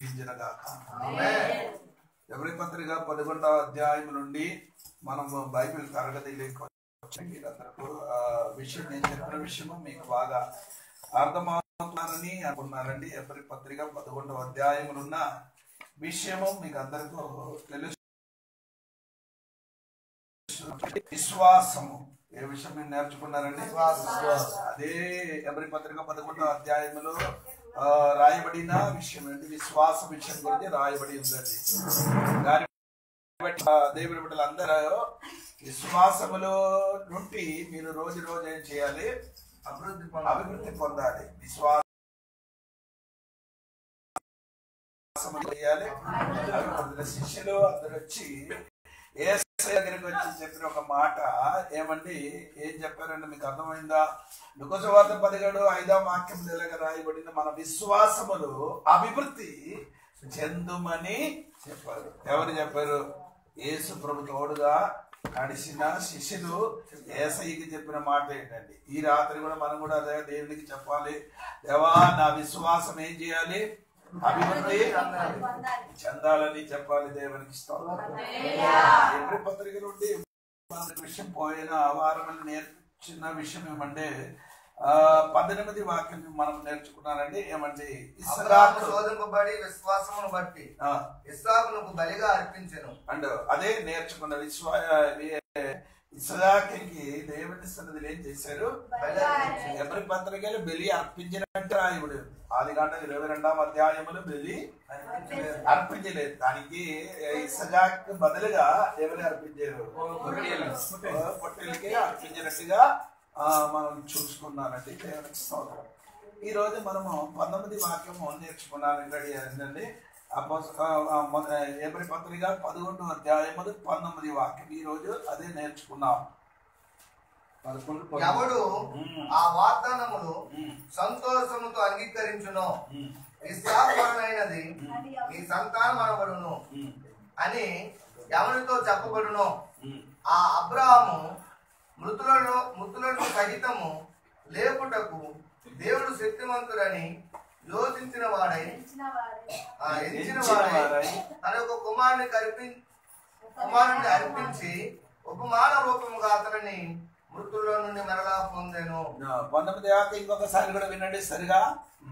దీవించినగాక ఎవరి పత్రిక పదకొండవ అధ్యాయం నుండి మనము బైబిల్ తరగతిలోకి వచ్చి మీరందరూ ఆ విషయం నేను చెప్పిన విషయము మీకు బాగా అర్థమవుతున్నారని అనుకున్నారండి ఎవరి పత్రిక పదకొండవ అధ్యాయం ఉన్న విషయము మీకు అందరికీ తెలుసు విశ్వాసము ఏ విషయం మీరు నేర్చుకున్నారండి అదే ఎవరి పత్రిక పదకొండవ అధ్యాయములో ఆ, రాయబడిన విషయం ఏంటి విశ్వాస విషయం గురించి రాయబడి ఉందండి దాని బట్టి ఆ, దేవుని బిడ్డలు అందరూ విశ్వాసములో నుండి మీరు రోజు రోజు ఏం చేయాలి అభివృద్ధి అభివృద్ధి పొందాలి విశ్వాసం చేయాలి అభివృద్ధి పొందాలి. శిష్యులు అందరు వచ్చి ఏసై దగ్గరికి వచ్చి చెప్పిన ఒక మాట ఏమండి ఏం చెప్పారండి మీకు అర్థమైందా లుకసువార్త పదిహేడు ఐదవ వాక్యం తెలుగు రాయబడిన మన విశ్వాసములు అభివృద్ధి చెందుమని చెప్పారు ఎవరు చెప్పారు యేసు ప్రభు తోడుగా నడిచిన శిష్యులు ఏసైకి చెప్పిన మాట ఏంటండి ఈ రాత్రి కూడా మనం కూడా అదే దేవునికి చెప్పాలి దేవా నా విశ్వాసం ఏం చేయాలి అభివృద్ధి చెందాలని చెప్పాలి దేవునికి స్తోత్రం ఎబ్రి పత్రిక నుండి మనకి విషయం పోయిన వారం నేర్చిన విషయం ఏమంటే ఆ పద్దెనిమిది వాక్యం మనం నేర్చుకున్నారండి ఏమండి అబ్రాహాము ఇస్రాకు శోధింపబడి విశ్వాసమును బట్టి ఆ, ఇస్సాకునకు బలిగా అర్పించెను అండ్ అదే నేర్చుకున్న విశ్వా ఇస్రాకి దేవుని సన్నిధిలో ఏం చేశారు బలి అర్పించెను. ఎవరి పత్రికలు బలి అర్పించినట్టు రాయబడి ఉంది ఆది కాండ ఇరవై రెండవ అధ్యాయములు బలి అర్పించలేదు. అర్పించలేదు దానికి ఇసజాక్ బదులుగా ఎవరు అర్పించారు పొట్టేలకి అర్పించినట్టుగా ఆ, మనం చూసుకున్నానండి దేవునికి స్తోత్రం ఈ రోజు మనము పంతొమ్మిది వాక్యము నేర్చుకున్నాను రెడీ అయిందండి ఏప్రిల్ పత్రిక పదకొండు అధ్యాయములు పంతొమ్మిది వాక్యం ఈ రోజు అదే నేర్చుకున్నాం ఎవడు ఉమ్. ఆ వాగ్దానములు ఉమ్, సంతోషముతో అంగీకరించును ఉమ్, ఇస్సాకువలనైనది నీ సంతానం అనబడును ఉమ్, అని ఎవరితో చెప్పబడును ఉమ్. ఆ అబ్రాహాము మృతులను మృతులను సహితము లేపుటకు దేవుడు శక్తివంతుడని యోచించిన వాడై ఆ, ఎంచిన వాడై తన యొక్క కుమారుని అర్పి కుమారుని అర్పించి ఉపమాన రూపముగా అతనిని మృతుల్లో నుండి మరలా పొందెను ఆ, పంతొమ్మిది దాకా ఇంకొకసారి కూడా వినండి సరిగా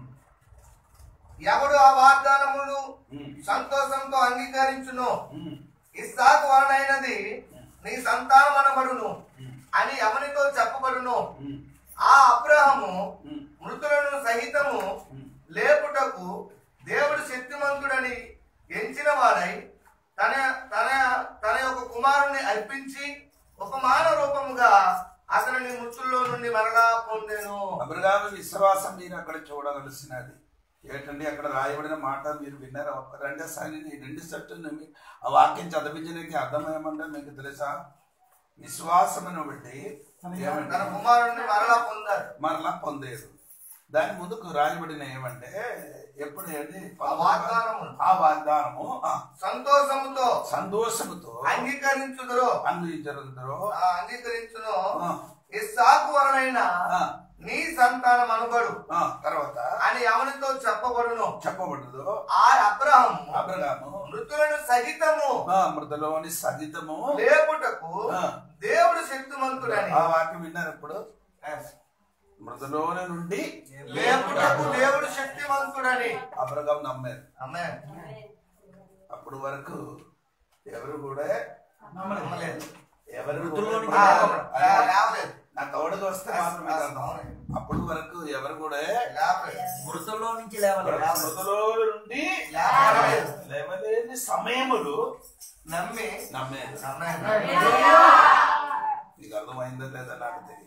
ఎవడు ఆ వాగ్దానములు ఉమ్, సంతోషంతో అంగీకరించును ఉమ్, ఇస్సాకు వలనైనది నీ సంతానం అనబడును ఉమ్, అని ఎవరితో చెప్పబడును ఉమ్, ఆ అబ్రహము ఉమ్, మృతులను సహితము ఉమ్. లేపుటకు దేవుడు శక్తిమంతుడని ఎంచిన వాడై తన తన తన యొక్క కుమారుని అర్పించి ఉపమాన రూపముగా అతనిని మృతుల్లో నుండి మరలా పొందెను అబ్రహాము విశ్వాసం మీరు అక్కడ చూడవలసినది ఏంటండి అక్కడ రాయబడిన మాట మీరు విన్నారా ఒక్క రెండోసారి ఈ రెండు సెట్లు ఆ వాక్యం చదివించడానికి అర్థమేమంటే మీకు తెలుసా విశ్వాసమును బట్టి ఏమంటే తన కుమారుని మరలా పొందారు మరలా పొందేరు దాని ముందుకు రాయబడిన ఏమంటే ఎప్పుడు ఏంటి ఆ వాగ్దానము. ఆ వాగ్దానము ఆ, సంతోషముతో సంతోషముతో అంగీకరించుదురో అందించరు ఆ అంగీకరించును ఆ, ఇస్సాకు వలనైన ఆ, నీ సంతానం అనబడు ఆ, తర్వాత అని ఎవరితో చెప్పబడును చెప్పబడదు ఆ అబ్రహం అబ్రహాము మృతులను సహితము ఆ, మృతలోని సహితము లేపుటకు ఆ. దేవుడు శక్తిమంతుడని ఆ వాక్యం విన్నారు ఇప్పుడు మృతలోని నుండి లేపుటకు దేవుడు శక్తిమంతుడని అబ్రహాం నమ్మారు అమ్మే అప్పుడు వరకు ఎవరు కూడా నమ్మలేదు ఎవరు మృతుల్లోనికి కూడా- లే- లేవలేదు నా తోడుకు వస్తే మాత్రం మీకు అర్థం. అప్పుడు వరకు ఎవరు కూడా లేవలేదు మృతుల్లో నుంచి లేవాలి మృతలో నుండి లేవలేదు లేవలేని సమయములు నమ్మి నమ్మేది నమ్మాడు నీకు అర్థమైందో లేదా నాకు తెలియదు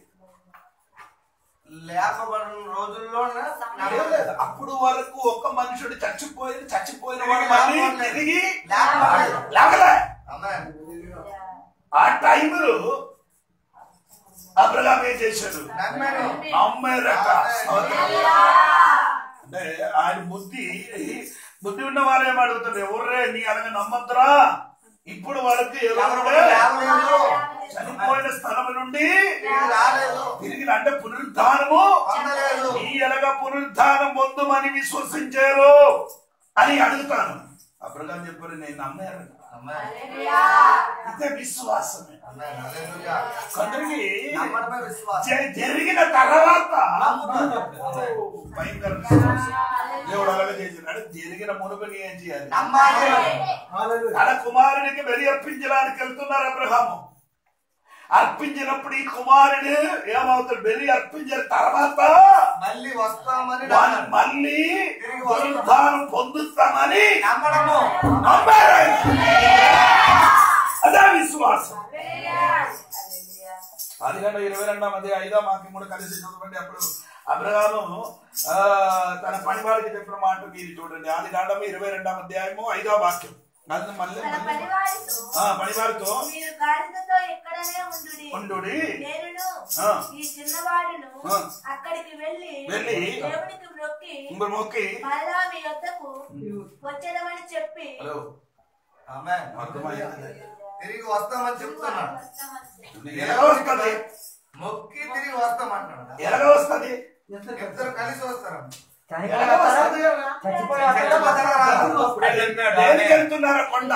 లేపబడిన రోజుల్లోనే లేదు. అప్పుడు వరకు ఒక్క మనుషుడు చచ్చిపోయిన చచ్చిపోయిన వాడు తిరిగి మళ్ళీ లేపలేదు. తిరిగి లేపలేదు. లేవలే అమ్మే ఆ టైంలో అబ్రహాం ఏం చేశాడు నమ్మాడు నమ్మేరట అంటే ఆయన బుద్ధి బుద్ధి ఉన్న వారు ఏమడుగుతారు ఎవర్రే నీ అలాగే నమ్మద్దురా ఇప్పుడు వరకు ఎవరు ఎవరు కూడా లేవలేదు చనిపోయిన స్థలం నుండి తిరిగి రాలేదు తిరిగి అంటే పునరుద్ధానము పొందలేదు ఈ ఎలాగా పునరుద్ధానం పొందుమని విశ్వసించారు అని అడుగుతాను అబ్రహాం చెప్పారు నేను నమ్మాను ఆమేన్. ఇదే విశ్వాసమే ఆమేన్. హల్లెలూయా. కొందరికి నమ్మడమే విశ్వాసం. జ- జరిగిన తర్వాత నమ్ముతారు. ఓ, భయంకర విశ్వాసం. దేవుడు అలాగే చేసినాడు జరిగిన మునుగుని ఏం చేయాలి నమ్మాలి. తన కుమారునికి బలి అర్పించడానికి వెళ్తున్నారు అబ్రహాము అర్పించినప్పుడు ఈ కుమారుడు ఏమవుతాడు బలి అర్పించిన తర్వాత మళ్ళీ వస్తామని వాడు నమ్మాలి. మళ్ళీ తిరిగి వస్తాం. పునరుద్ధానం పొందుతామని నమ్మడము నమ్మారు ఆయన. అదే విశ్వాసం అది కంటే ఇరవై రెండాం అదే ఐదో మాకి కూడా కలిసి చదవండి అప్పుడు అబ్రహాము ఆ, తన పనివాడికి చెప్పిన మాట మీరు చూడండి ఆది కాండము ఇరవై రెండాం అధ్యాయము ఐదో వాక్యం అది మళ్ళీ తన మళ్ళీ పనివారితో ఆ, పనివారితో మీరు గాడిదతో ఎక్కడనే ఉండుడి ఉండుడి. నేనును ఆ. ఈ చిన్నవాడును ఆ. అక్కడికి వెళ్ళి వెళ్ళి దేవునికి మొక్కి ఇంకొక మొక్కి మళ్ళా మీ వద్దకు వచ్చేదమని చెప్పి హలో ఆమేన్. అర్థమైంది తిరిగి వస్తామని చెప్తున్నాడు ఎలాగ వస్తుంది మొక్కి తిరిగి వస్తామంటున్నాడు ఎలాగ వస్తుంది ఇద్దరు కలిసి వస్తారు ఎలాగ వస్తుంది దేనికి వెళ్తున్నారు కొండ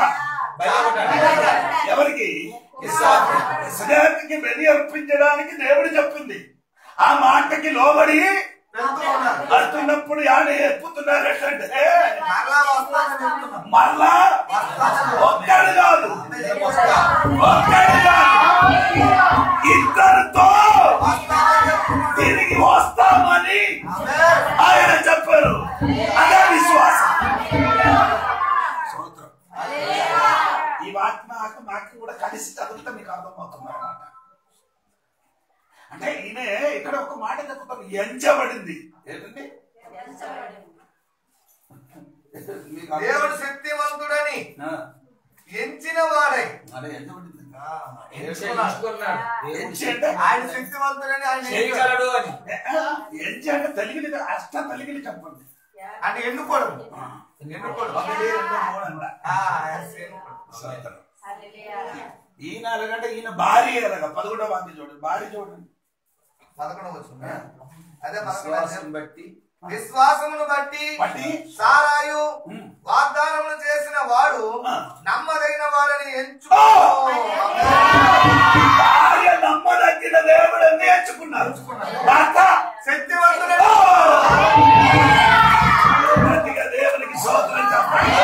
ఎవరికి ఇస్రాయేలుకి బలి అర్పించడానికి దేవుడు చెప్పింది ఆ మాటకి లోబడి వెళ్తూ ఉన్నారు వెళ్తున్నప్పుడు యాడ ఎప్పుతున్నారు ఏంటంటే మరలా వస్తామని చెప్తున్నాడు మళ్ళా ఒక్కడు కాదు వస్తా. ఒక్కడు కాదు ఇద్దరితో వస్తామని చెప్తున్నాడు. తిరిగి వస్తామని ఆమేన్. ఆయన చెప్పారు అదే విశ్వాసం స్తోత్రం. ఈ వాక్య మాకు మాకు కూడా కలిసి చదివితే మీకు అర్థమవుతుంది అన్నమాట అంటే ఈయన ఇక్కడ ఒక మాట చెప్తాం ఎంచబడింది ఏంటండి మీకు అర్థం- దేవుడు శక్తివంతుడని ఆ, ఎంచిన వాడై అదే ఎంచబడింది ఆ, ఎంచుకున్నాడు ఎంచి అంటే ఆయన శక్తివంతుడని ఆయన ఎంచాడు. చేయగలడు అని ఎంచి అంటే తలిగిలి అష్ట తలిగిలి చెప్పండి అంటే ఎన్నుకోవడం ఆ. ఎన్నుకోవడం ఒకటి రెండు మూడు అంట ఆ, yes, ఎన్నుకోవడం. స్తోత్రం. ఈయన ఎలాగంటే ఈయన భార్య ఎలాగ పదకొండవ వాక్యం చూడండి భార్య చూడండి పదకొండవ వచనం. అదే పదకొండవ విశ్వాసం వచనం. బట్టి విశ్వాసమును బట్టి బట్టి సారాయు ఉమ్. వాగ్దానములు చేసిన వాడు ఆ. నమ్మదగిన వాడని ఎంచుకో ఓ! భార్య నమ్మదగిన దేవుడు నేర్చుకున్నారు భర్త శక్తివంతుడని ఓ! గట్టిగా దేవునికి స్తోత్రం చెప్పండి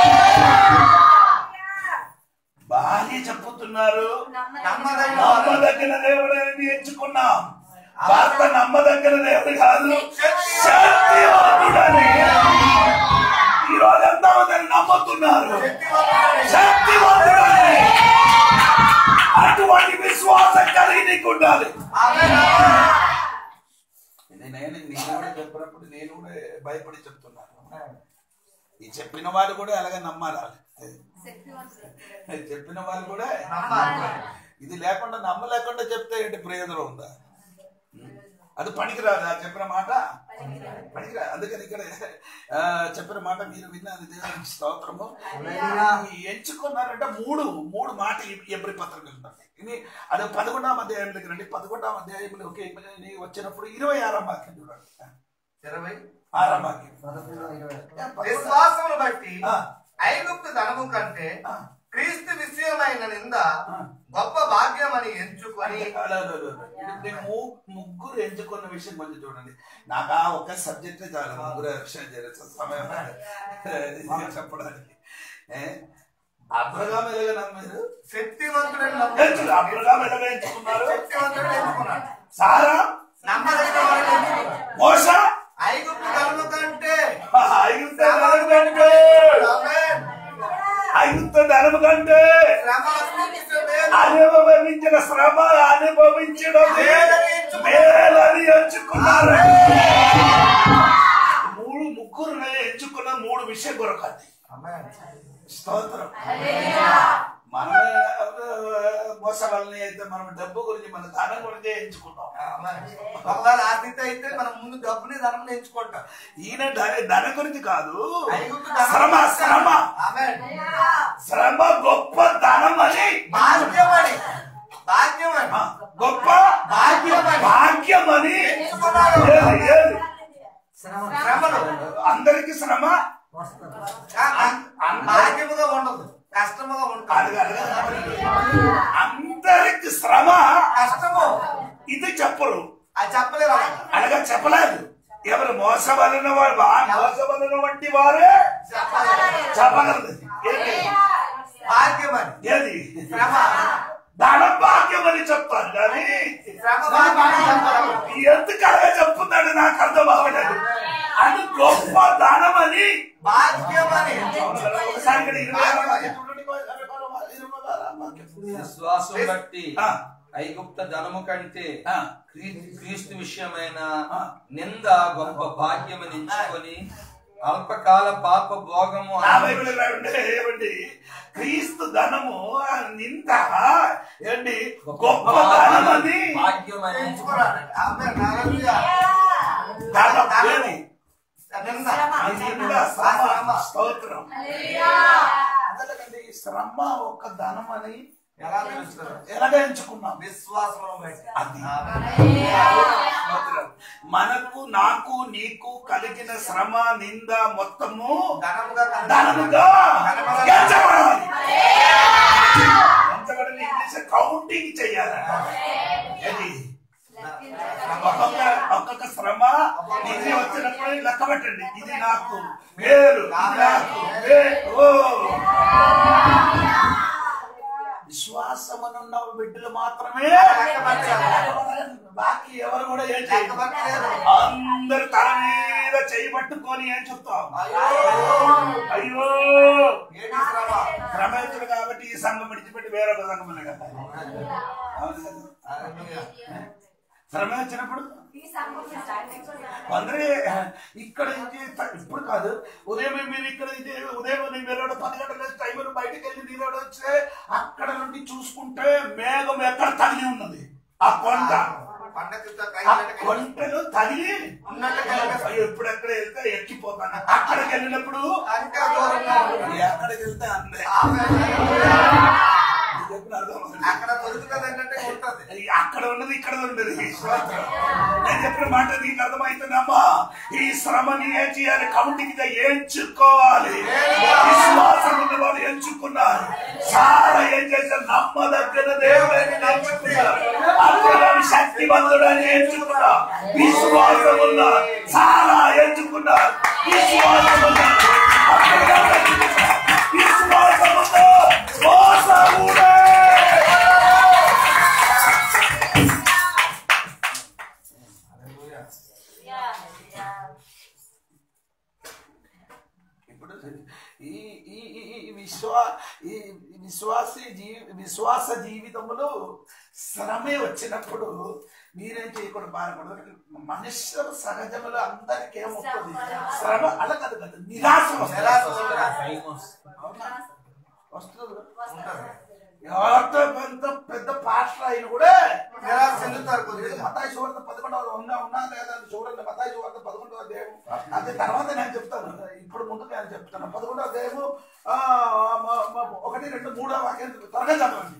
భార్య చెప్పుతున్నారు నమ్మదగిన వాడు నమ్మదగిన దేవుడు ఎంచుకున్నాం భర్త నమ్మదగిన దేవుడు కాదు శక్తివంతుడని ఈ రోజు ఎంత మంది నమ్ముతున్నారు శక్తివంతుడని శక్తివంతుడని అటువంటి విశ్వాసం కలిగి నీకు ఉండాలి ఆమేన్, ఆమేన్. ఇది నేను నేను కూడా చెప్పినప్పుడు నేను కూడా భయపడి చెప్తున్నాను ఈ చెప్పిన వాళ్ళు కూడా అలాగే నమ్మాలి చెప్పిన వాళ్ళు కూడా నమ్మాలి. ఇది లేకుండా నమ్మలేకుండా చెప్తే ఏంటి ప్రయోజనం ఉందా అది పనికిరాదు ఆ చెప్పిన మాట పనికిరాదు అందుకని ఇక్కడ ఆ, చెప్పిన మాట మీరు విన్నారు దేవునికి స్తోత్రము ఈ ఎంచుకున్నారంటే మూడు మూడు మాట ఎబ్రి పత్రిక ఉంటుంది ఇది అది పదకొండాం అధ్యాయంలోకి రండి పదకొండాం అధ్యాయంలోకి వచ్చినప్పుడు ఇరవై ఆరాం వాక్యం చూడండి ఇరవై ఆరాం వాక్యం విశ్వాసమును బట్టి ఆ. ఐగుప్తు ధనము కంటే ఆ. క్రీస్తు విషయమైన నింద ఆ. గొప్ప భాగ్యమని ఎంచుకొని అలా, అలా, అలా, అలా. ఇప్పుడు నేను ము- ముగ్గురు ఎంచుకున్న విషయం కొంచెం చూడండి నాకు ఆ ఒక్క సబ్జెక్ట్ చాలు ముగ్గురు విషయం చేయాల్సిన సమయం ఇది చెప్పడానికి ఏ? అబ్రగాం ఎలాగ నమ్మారు శక్తివంతుడని ఎంచు నమ్ముకున్నాడు. అబ్రగాం ఎలాగ ఎంచుకున్నారు శక్తివంతుడని ఎంచుకున్నాడు సారా నమ్మదగిన వాడని ఎంచుకున్నాడు. మోస ఐగుప్తు ధనము కంటే ఐగుప్త ధనము కంటే ఆమేన్. ఐగుప్త ధనము కంటే శ్రమ అనుభవించే అనుభవించిన శ్రమ అనుభవించడం మేలని ఎంచుకున్నారు మూడు ముగ్గురు ఎంచుకున్న మూడు విషయం కొరకది ఆమేన్. స్తోత్రం మనమే మోసగాళ్ళని అయితే మనం డబ్బు గురించి మన ధనం గురించి ఎంచుకున్నాం ఆమేన్. ఒకవేళ ఆర్థిక అయితే మనం ముందు డబ్బుని ధనం ఎంచుకుంటాం ఈయన ధన- ధన గురించి కాదు ఐగుప్తు ధనం శ్రమ శ్రమ ఆమేన్. శ్రమ గొప్ప ధనం అని భాగ్యమని భాగ్యమని ఆ, గొప్ప భాగ్యమని భాగ్యం అని ఎంచుకున్నాడు. ఏది, ఏది? శ్రమలు అందరికి శ్రమ ఆ, ఆ, భాగ్యముగా ఉండదు కష్టముగా కాదు ఉంటుంది కాదు కాదు. అందరికి శ్రమ కష్టము ఇది చెప్పరు అది చెప్పలేరు అలాగా. అనగా చెప్పలేదు ఎవరు మోసవలన వారు వా- మోసవలన వంటి వారే చెప్పలేరు. చెప్పగలదు ఏంటి భాగ్యమని ఏది శ్రమ ధన భాగ్యం అని చెప్తాను కానీ శ్రమ భాగ్యమని చెప్పలేరు. ఎందుకు అలాగే చెప్తున్నాడు నాకు అర్థం అవ్వలేదు అది గొప్ప దానం అని భాగ్యమని ఒకసారి ఇక్కడ ఇరవై ఆరు వాక్యం చూడండి. ఇరవై ఆరు వాక్యం. విశ్వాసం బట్టి ఆ. ఐగుప్త ధనము కంటే ఆ. క్రీ- క్రీస్తు విషయమైన ఆ. నింద గొప్ప భాగ్యమని ఎంచుకొని అల్పకాల పాప భోగము నా బైబిల్ రాయండి ఏమండి క్రీస్తు ధనము ఆ నింద ఏంటి గొప్ప ధనం అని భాగ్యమని ఎంచుకున్నాడు. ఆమేన్. హల్లెలూయా. ధనం ఏది? నింద. ఈ నింద శ్రమ స్తోత్రం అందుకండి ఈ శ్రమ ఒక ధనం అని ఎలా తెలుస్తుంది ఎలాగ ఎంచుకున్నాం విశ్వాసమును బట్టి అది. ఆమేన్. స్తోత్రం. మనకు నాకు నీకు కలిగిన శ్రమ నింద మొత్తము ధనముగా ధనముగా ఎంచబడాలి ఎంచబడిన ఇంగ్లీష్ కౌంటింగ్ చేయాలి ఏది ఒక్కొక్క ఒక్కొక్క శ్రమ ఇది వచ్చినప్పుడు లెక్క పెట్టండి ఇది నాకు మేలు ఇది నాకు మేలు విశ్వాసమనున్న బిడ్డలు మాత్రమే బాకీ ఎవరు కూడా ఏం లెక్క చేయరు పెట్టలేదు. అందరు తల మీద చేయి పట్టుకొని ఏం చెప్తాం అయ్యో. అయ్యో ఏంటి శ్రమ క్రమేతుడు కాబట్టి ఈ సంఘం విడిచిపెట్టి వేరొక సంఘం ఉంది కదా అవును కదా? హల్లెలూయా. శ్రమ వచ్చినప్పుడు ఈ సంఘం స్టార్టింగ్ అందరూ ఇక్కడ నుంచి ఇప్పుడు కాదు ఉదయం మీరు ఇక్కడ నుంచి ఉదయం మీరు పది గంటల టైం బయటకు వెళ్ళి నీరు వస్తే అక్కడ నుండి చూసుకుంటే మేఘం ఎక్కడ తగిలి ఉన్నది ఆ కొండ పండగ ఆ కొండలు తగిలి ఉన్నట్టు కనిపిస్తుంది. అయ్యో, ఇప్పుడు ఎక్కడ వెళ్తే ఎక్కిపోతాను అక్కడికి వెళ్ళినప్పుడు ఇంకా దూరంగా ఉంటుంది. ఎక్కడికి వెళ్తే అందే ఆమేన్. ఇది చెప్పిన అర్థం అవుతుంది. అక్కడ దొరుకుతుంది ఏంటంటే ఉంటుంది ఈ అక్కడ ఉన్నది ఇక్కడ ఉన్నది స్తోత్రం. నేను చెప్పిన మాట నీకు అర్థమవుతుందమ్మా ఈ శ్రమని ఏం చేయాలి కౌంటింగ్ ఎంచుకోవాలి విశ్వాసం ఉన్న వాళ్ళు ఎంచుకున్నారు చాలా ఏం చేశారు నమ్మదగిన దేవుడని ఎంచుకున్నారు అబ్రహాం శక్తివంతుడని ఎంచుకున్నారు విశ్వాసం ఉన్న చాలా ఎంచుకున్నారు విశ్వాసం ఉన్న అబ్రహాం ఎంచుకున్నారు. విశ్వాసం ఉన్న మోసముడే. ఇప్పుడు ఈ ఈ ఈ- ఈ విశ్వా ఈ విశ్వాస జీవి విశ్వాస జీవితంలో శ్రమే వచ్చినప్పుడు మీరేం చేయకూడదు బాధపడదు మనుష్య సహజములు అందరికీ ఏమవుతుంది శ్రమ అలా కాదు కదా నిరాశ వస్తుంది. నిరాశ వస్తుంది. అవునా? వస్తుంది ఉంటుంది. ఎవరితో పెద్ద పెద్ద పాస్టర్ అయిన కూడా నిరాశ చెందుతారు కొద్దిగా మతాయి సువార్త పదకొండవ ఉన్నా ఉన్నా లేదా అని చూడండి మతాయి సువార్త పదకొండవ అధ్యాయం అదే తర్వాత నేను చెప్తాను ఇప్పుడు ముందు నేను చెప్తాను పదకొండవ అధ్యాయము ఆ, మ- మ- ఒకటి రెండు మూడో వాక్యం త్వరగా చదవండి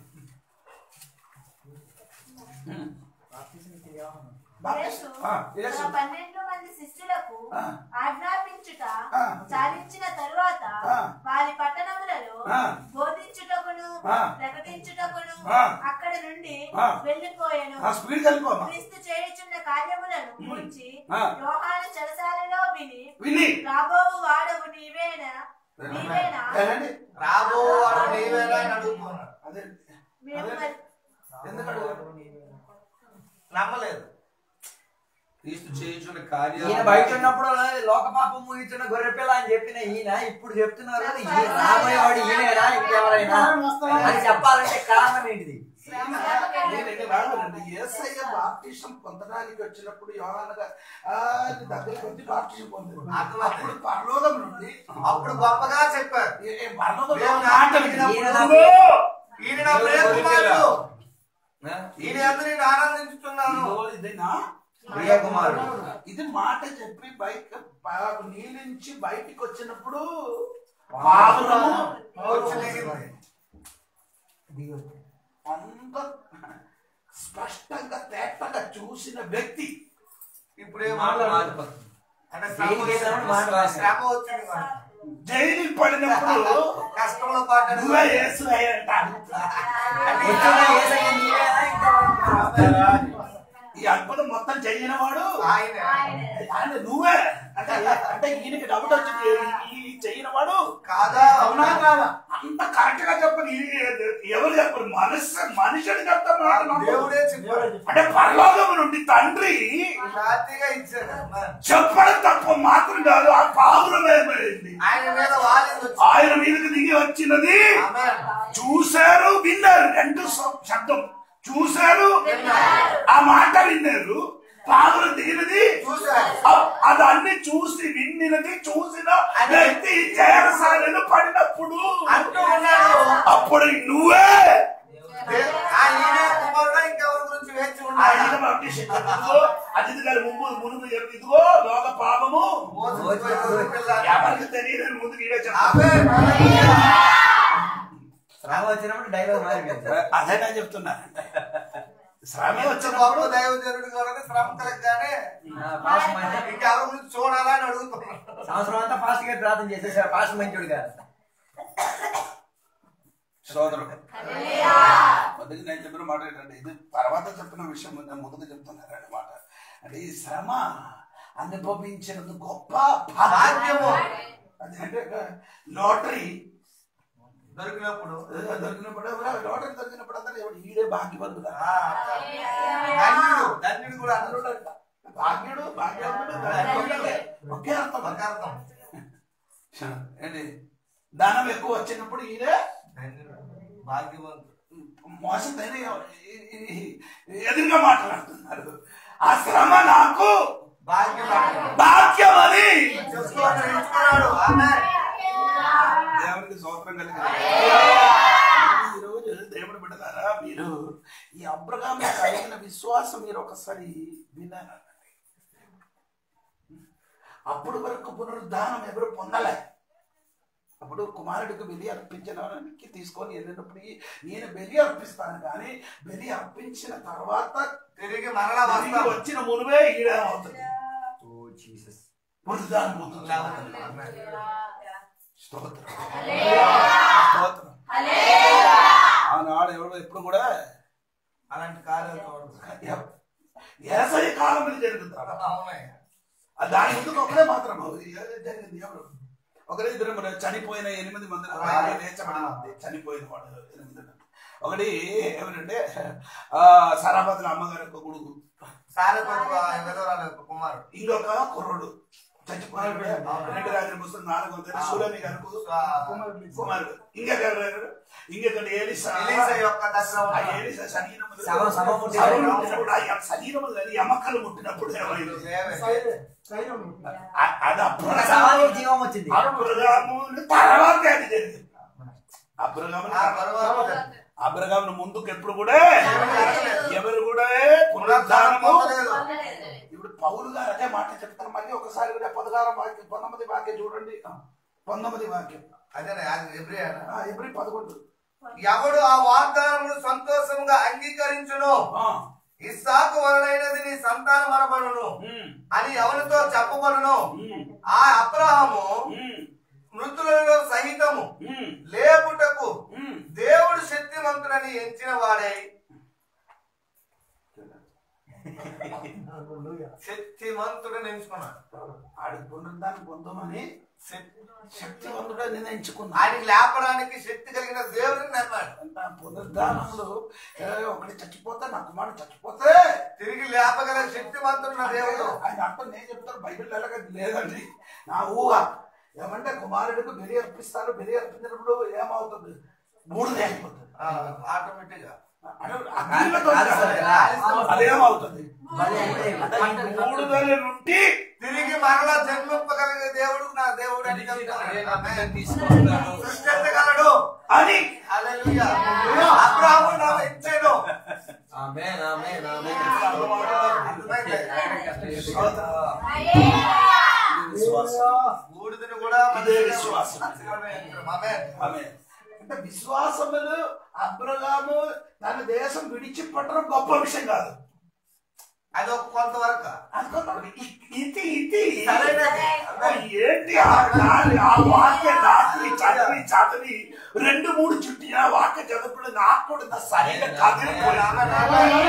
యేసు ఆ, యేసు. తన పన్నెండు మంది శిష్యులకు ఆ. ఆజ్ఞాపించుట ఆ. చాలించిన తరువాత ఆ. వారి పట్టణములలో ఆ. బోధించుటకును ఆ. ప్రకటించుటకును ఆ. అక్కడ నుండి ఆ. వెళ్ళిపోయాను ఆ స్పీడ్ కలిపోమా క్రీస్తు చేయుచున్న కార్యములను గురించి ఆ. యోహాను చెరసాలలో విని విని రాబోవు వాడవు నీవేనా నీవేనా ఏనండి? రాబోవాడు నీవేనా అని అడుగుతున్నాడు అదే మేము అదే. మరి- ఎందుకు అడుగుతారు? నమ్మలేదు క్రీస్తు చేయుచున్న ఈయన కార్యాలు బయట ఉన్నప్పుడు లోక పాపం ముగించిన గొర్రెపిల్ల అని చెప్పిన ఈయన ఇప్పుడు చెప్తున్నారు కదా, ఈయన రాబోయేవాడు ఈయనేనా ఇంకెవరైనా అని చెప్పాలంటే కారణం ఏంటిది నేను ఇక్కడ రాలేదండి. యేసయ్య బాప్టిజం పొందడానికి వచ్చినప్పుడు యోహాన గారు, ఆ, నీ దగ్గరికి వచ్చి బాప్టిజం పొందాడు అప్పుడు పరలోకం నుండి అప్పుడు గొప్పగా చెప్పారు ఏ- ఏ పరలోకం దేవుని మాటలు ఈయన నా ఇదిగో, ఈయన నా ప్రియ కుమారుడు ఆ? ఈయన అందరూ నేను ఆనందించుతున్నాను ఇదిగో ఇదేనా ప్రియ కుమారుడు. ఇది మాట చెప్పి బయట బా- నీ నుంచి బయటికి వచ్చినప్పుడు పావురము వచ్చి దిగింది. అంత స్పష్టంగా తేటగా చూసిన వ్యక్తి ఇప్పుడు ఏం మాట మాట్లాడు మారిపోతుంది. అంటే శ్రమ దేనికి ఏదైనా వచ్చింది. మాట్లాడు. శ్రమ వచ్చింది వాడికి. జైలు పడినప్పుడు కష్టంలో పడ్డాడు నువ్వే యేసు అయ్యంట వచ్చిన యేసయ్య నీవేనా ఇంకా ఈ అద్భుతం మొత్తం చెయ్యిన వాడు ఆయన ఆయన నువ్వే అంటే అంటే ఈయనకి డౌట్ వచ్చింది ఈ చెయ్యిన వాడు కాదా అవునా కాదా అంత కరెక్ట్ గా చెప్పని ఎవరు చెప్పరు మనసు మనుషుడు చెప్తా మాట నమ్మరు. దేవుడే చెప్పాడు అంటే పరలోకము నుండి తండ్రి రాత్రిగా ఇచ్చాడు అమ్మ. చెప్పడం తప్ప మాత్రం కాదు ఆ పావురమైంది ఆయన మీద వాలింది వచ్చి ఆయన మీదకి దిగి వచ్చినది ఆమేన్. చూశారు విన్నారు రెండు శ- శబ్దం చూశారు ఆ మాట విన్నారు పావురం దిగినది చూశారు. అ- అదన్ని చూసి విన్నినది చూసిన వ్యక్తి చేరసాలను పడినప్పుడు అంటూ ఉన్నాడు అప్పుడు నువ్వే దే- ఆ ఈయన కుమారుడు ఇంకెవరి గురించి వేచి ఆయన ఉన్నాడు బాప్టిస్ట్ ఇదిగో అతిథి గారి ముందు మునుగు చెప్పి ఇదిగో లోక పాపము మోసపోయి గొర్రె పిల్ల. ఎవరికి తెలియదని ముందు నీడే చెప్పాలి ఆమేన్. శ్రమ వచ్చినప్పుడు డైలాగ్ మారిపోయింది అదే నేను చెప్తున్నా శ్రమ వచ్చే వచ్చినప్పుడు గొప్ప దైవజనుడు కూడా శ్రమ కలగగానే ఆ, పాస్ట్ మంచి ఇంకెవరి గురించి చూడాలా అని అడుగుతున్నాడు సంవత్సరం అంతా ఫాస్ట్ గా ప్రార్థన చేసేసారు పాస్ట్ మంచోడు కాదు సోదరుడు మొదటి నేను చెప్పిన మాట ఏంటంటే ఇది తర్వాత చెప్పిన విషయం నేను ముందుకు చెప్తున్నాను అన్నమాట అంటే ఈ శ్రమ అనుభవించినది గొప్ప భాగ్యము అది అంటే లాటరీ దొరికినప్పుడు దొరికినప్పుడు లాటరీ దొరికినప్పుడు అందరూ ఎవడు ఈడే భాగ్యవంతుడా ఆ, ధన్యుడు ధన్యుడు కూడా అందరూ భాగ్యుడు భాగ్యవంతుడు ధన్యుడు. ఒకే అర్థం ఒక అర్థం ఏంటి దానం ఎక్కువ వచ్చినప్పుడు ఈడే ధన్యుడు భాగ్యవంతుడు మోసతైన ఎదురుగా మాట్లాడుతున్నారు ఆ శ్రమ నాకు భాగ్యం భాగ్యం అని చెప్పుకోవాలి ఎంచుకున్నాడు ఆమేన్. దేవునికి సోత్రం కలిగి ఈరోజు దేవుని బిడ్డలారా మీరు ఈ అబ్రహాం కలిగిన విశ్వాసం మీరు ఒకసారి విన్నారండి అప్పుడు వరకు పునరుద్ధానం ఎవరు పొందలే అప్పుడు కుమారుడికి బలి అర్పించడానికి తీసుకొని వెళ్ళినప్పుడు ఈ- నేను బలి అర్పిస్తాను కానీ బలి అర్పించిన తర్వాత తిరిగి మరలా తిరిగి వస్తాం వచ్చిన మునువే ఈడ అవుతుంది ఓ జీసస్ పునరుద్ధానం అవుతుంది ఆమేన్. స్తోత్రం స్తోత్రం ఆనాడు ఎవడు ఎప్పుడు కూడా అలాంటి కార్యాలు చూడదు. ఏసై కాలంలో జరుగుతాడు అవునయ్య. ఆ దాని ముందుకు ఒకటే మాత్రం ఏ- జరిగింది ఎవరు ఒకరే ఇద్దరు మరి చనిపోయిన ఎనిమిది మంది భార్య లేచబడిన ఉంది. చనిపోయిన వాడు ఎనిమిది మంది. ఒకటి ఎవరంటే ఆ సరాపతుల అమ్మగారి యొక్క కొడుకు సారెపతి విధవరాలు యొక్క కుమారుడు ఇంకొక కుర్రుడు చచ్చిపోయాడు రెండు రాజుల పుస్తకం నాలుగు వందలు సులమి గారు కుమారుడు ఇంకొక ఇంకొకటి ఏలిసా ఎలీసా యొక్క ఆ దర్శనం ఏలిసా శరీరము శవం- శవం ముట్టిన- శవం ముట్టినప్పుడు ఆ శరీరము కానీ ఎమక్కలు ముట్టినప్పుడు ఏమైంది అ- అది అప్పుడు శవానికి జీవం వచ్చింది అబ్రగాము తర్వాత అది జరిగింది అబ్రగాము ఆ తర్వాత అబ్రగాము ముందుకు ఎప్పుడు కూడా ఎవరు కూడా పునరుద్ధానము ఇప్పుడు పౌలు గారు అదే మాట చెప్తారు మళ్ళీ ఒకసారి కూడా పదహారం వాక్యం పంతొమ్మిది వాక్యం చూడండి ఆ, పంతొమ్మిది వాక్యం అదే అది ఎబ్రియా ఆ, ఎప్పుడు పదకొండు ఎవడు ఆ వాగ్దానమును సంతోషంగా అంగీకరించును ఆ, ఇస్సాకు వలనైనది నీ సంతానం అనబడును ఉమ్, అని ఎవరితో చెప్పబడును ఉమ్, ఆ అబ్రహము ఉమ్, మృతులలో సహితము ఉమ్, లేపుటకు ఉమ్. దేవుడు శక్తివంతుడని ఎంచిన వాడై శక్తివంతుడని ఎంచుకున్నాడు ఆడి పునరుద్ధానం పొందమని శక్తివంతుడే నిర్ణయించుకున్నా ఆయనకి లేపడానికి శక్తి కలిగిన దేవుడిని నమ్మాడు అంటే ఆ పునరుద్ధానంలో ఏ, ఒకటి చచ్చిపోతే నా కుమారుడు చచ్చిపోతే తిరిగి లేపగల శక్తివంతుడు నా దేవుడు ఆయన అర్థం నేను చెప్తాను బైబిల్ ఎలాగ లేదండి నా ఊహ ఏమంటే కుమారుడికి బలి అర్పిస్తారు బలి అర్పించినప్పుడు ఏమవుతుంది మూడు అయిపోతుంది ఆటోమేటిక్ గా అంటే అగ్నిలో కాదు సార్. అదేమవుతుంది మళ్ళీ అంటే అంటే ఈ మూడు వేల నుండి తిరిగి మరలా జన్మింపగలిగే దేవుడు నా దేవుడు అని చెప్తున్నాడు. ఆమేన్. తీసుకొస్తాడు సృష్టించగలడు అని హల్లెలూయా. అబ్రాహాము నాకు ఇచ్చాడు ఆమేన్ ఆమేన్ ఆమేన్ అర్థమైంది? విశ్వాసం బూడిదని కూడా ఇదే విశ్వాసం. ఆమేన్. ఆమె అంటే విశ్వాసములు అబ్రగాము తన దేశం విడిచిపెట్టడం గొప్ప విషయం కాదు అది ఒక కొంతవరకు అనుకున్నాడు ఇ- ఇది ఇది సరైనది. ఓ, ఏంటి ఆ గాలి, ఆ వాక్య రాత్రి చదివి చదివి రెండు మూడు చుట్టి ఆ వాక్య చదువుకుని నాకు కూడా ఇంత సరిగా కదిలిపోయింది